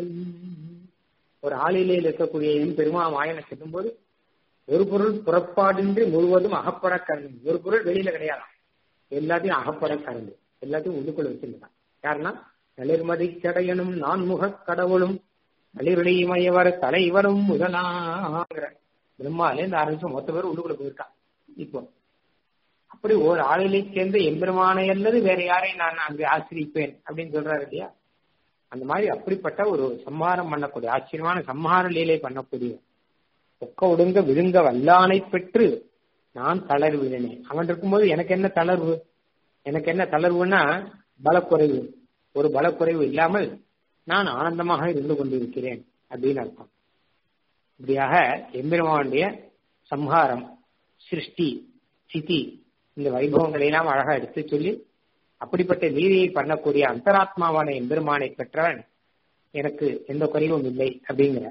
ஒரு ஆளிலையில் இருக்கக்கூடிய எம் பெருமாமாயனை சொல்லும்போது ஒரு பொருள் புறப்பாடின்றி முழுவதும் அகப்பட கறந்து ஒரு பொருள் வெளியில கிடையாது எல்லாத்தையும் அகப்பட கறந்து எல்லாத்தையும் உள்ளுக்குள்ள வச்சிருந்தான் யாருன்னா நளிர்மதி சடையனும் நான்முக கடவுளும் நளிர்மயவர் தலைவரும் முதலாகிற பிரம்மாலேருந்து ஆரம்பிச்சு மொத்த பேர் உள்ளுக்குள்ள போயிருக்கான் இப்போ அப்படி ஒரு ஆளிலை சேர்ந்த எம்பெருமானை அல்லது வேற யாரையும் நான் அங்கு ஆசிரிப்பேன் அப்படின்னு சொல்றாரு இல்லையா அந்த மாதிரி அப்படிப்பட்ட ஒரு சம்ஹாரம் பண்ணக்கூடிய ஆச்சரியமான சம்ஹார லீலை பண்ணக்கூடிய ஒக்க ஒடுங்க விழுங்க வல்லானை பெற்று நான் தளர்வினேன் அவன் இருக்கும்போது எனக்கு என்ன தளர்வு எனக்கு என்ன தளர்வுன்னா பலக்குறைவு ஒரு பலக்குறைவு இல்லாமல் நான் ஆனந்தமாக இருந்து கொண்டிருக்கிறேன் அப்படின்னு அர்த்தம் இப்படியாக எம்பெருமானுடைய சம்ஹாரம் சிருஷ்டி சிதி இந்த வைபவங்களை எல்லாம் அழகா எடுத்து சொல்லி அப்படிப்பட்ட நீதியை பண்ணக்கூடிய அந்தராத்மாவான எம்பெருமானை பெற்றவன் எனக்கு எந்த குறைவும் இல்லை அப்படிங்கிற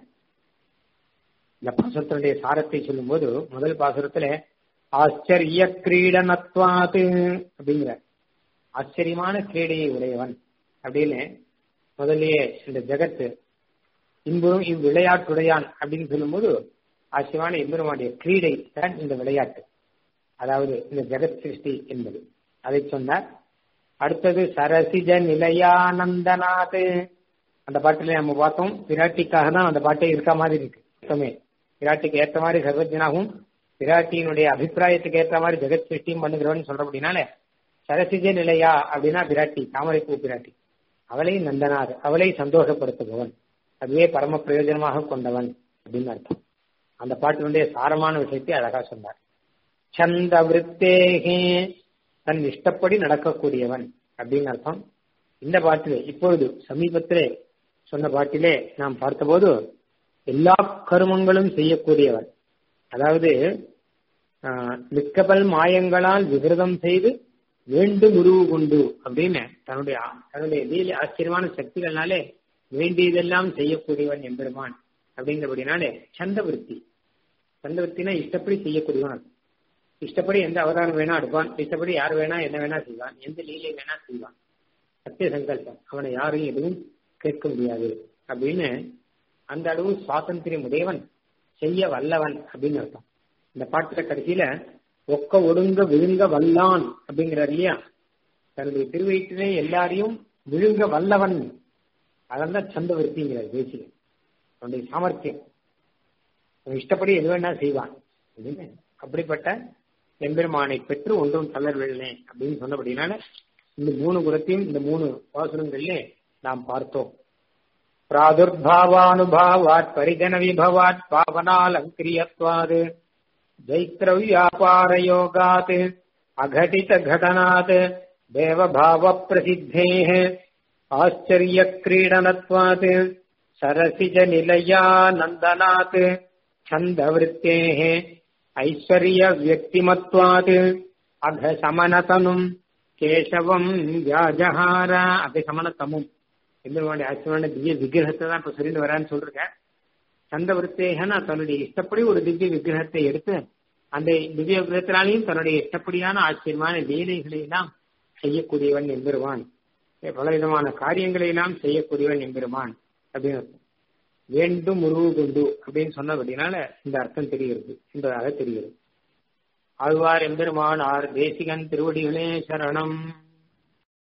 இந்த பாசுரத்தினுடைய சாரத்தை சொல்லும் போது முதல் பாசுரத்துல ஆச்சரிய கிரீடனத்வாது அப்படிங்கிற ஆச்சரியமான கிரீடையை உடையவன் அப்படின்னு முதல்லயே இந்த ஜெகத்து இன்புறும் இவ்விளையாட்டுடையான் அப்படின்னு சொல்லும்போது ஆச்சரியமான எம்பெருமானுடைய கிரீடை தான் இந்த விளையாட்டு அதாவது இந்த ஜெகத் சிருஷ்டி என்பது அதை சொன்னார் அடுத்தது சரசிஜ நிலையானந்தநாத் அந்த பாட்டுல நம்ம பார்த்தோம் பிராட்டிக்காக தான் அந்த பாட்டே இருக்க மாதிரி இருக்கு மொத்தமே பிராட்டிக்கு ஏற்ற மாதிரி சர்வஜனாகவும் பிராட்டியினுடைய அபிப்பிராயத்துக்கு ஏற்ற மாதிரி ஜெகத் சிருஷ்டியும் பண்ணுகிறவன் சொல்ற அப்படின்னால சரசிஜ நிலையா அப்படின்னா பிராட்டி தாமரை பூ பிராட்டி அவளை நந்தனார் அவளை சந்தோஷப்படுத்துபவன் அதுவே பரம பிரயோஜனமாக கொண்டவன் அப்படின்னு அர்த்தம் அந்த பாட்டினுடைய சாரமான விஷயத்தை அழகா சொன்னார் சந்த விருத்தேகே தன் இஷ்டப்படி நடக்கக்கூடியவன் அப்படின்னு அர்த்தம் இந்த பாட்டிலே இப்பொழுது சமீபத்திலே சொன்ன பாட்டிலே நாம் பார்த்தபோது எல்லா கருமங்களும் செய்யக்கூடியவன் அதாவது மிக்கபல் மாயங்களால் விகிருதம் செய்து வேண்டும் உருவு கொண்டு அப்படின்னு தன்னுடைய தன்னுடைய லீல ஆச்சரியமான சக்திகள்னாலே வேண்டியதெல்லாம் செய்யக்கூடியவன் எம்பெருமான் அப்படிங்கிறபடினாலே சந்தவிருத்தி சந்தவிருத்தினா இஷ்டப்படி செய்யக்கூடியவன் இஷ்டப்படி எந்த அவதாரம் வேணா எடுப்பான் இஷ்டப்படி யார் வேணா என்ன வேணா செய்வான் எந்த லீலை வேணா செய்வான் சத்திய சங்கல்பம் அவனை யாரையும் எதுவும் கேட்க முடியாது அப்படின்னு அந்த அளவு சுவாதந்திரியம் உடையவன் செய்ய வல்லவன் அப்படின்னு அர்த்தம் இந்த பாட்டுல கடைசியில ஒக்க ஒடுங்க விழுங்க வல்லான் அப்படிங்கிறார் இல்லையா தன்னுடைய திருவயிற்றிலே எல்லாரையும் விழுங்க வல்லவன் அதான் சந்தவர்த்திங்கிறார் பேசிய அவனுடைய சாமர்த்தியம் அவன் இஷ்டப்படி எது வேணா செய்வான் அப்படின்னு அப்படிப்பட்ட எம்பெருமானை பெற்று ஒன்றும் தளர்வில்லை அப்படின்னு சொன்னபடினால இந்த மூணு குணத்தையும் இந்த மூணு வாசனங்களிலே நாம் பார்த்தோம் பிராதுர்பாவானுபாவாத் பரிஜன விபவாத் பாவனாலங்கிரியத்வாத் जैत्रव्यापारयोगात् अघटितघटनात् देवभावप्रसिद्धेः आश्चर्यक्रीडनत्वात् सरसिजनिलयानन्दनात् छन्दवृत्तेः ऐश्वर्यव्यक्तिमत्वात् अघसमनतनुम् கேசவம் வியாஜஹார அபிசமனத்தமும் எம்பெருமானுடைய ஆச்சரியமான திவ்ய விக்கிரகத்தை தான் இப்ப சொல்லிட்டு வரான்னு சொல்றேன் சந்தவருத்தேகனா தன்னுடைய இஷ்டப்படி ஒரு திவ்ய விக்கிரகத்தை எடுத்து அந்த திவ்ய விக்கிரகத்தினாலையும் தன்னுடைய இஷ்டப்படியான ஆச்சரியமான லீலைகளை எல்லாம் செய்யக்கூடியவன் எம்பெருமான் பலவிதமான காரியங்களை எல்லாம் செய்யக்கூடியவன் எம்பெருமான் அப்படின்னு வேண்டும் உருவு கொண்டு அப்படின்னு சொன்னபடினால இந்த அர்த்தம் தெரிகிறது என்பதாக தெரிகிறது ஆழ்வார் எம்பெருமான் ஆர் தேசிகன் திருவடிகளே சரணம்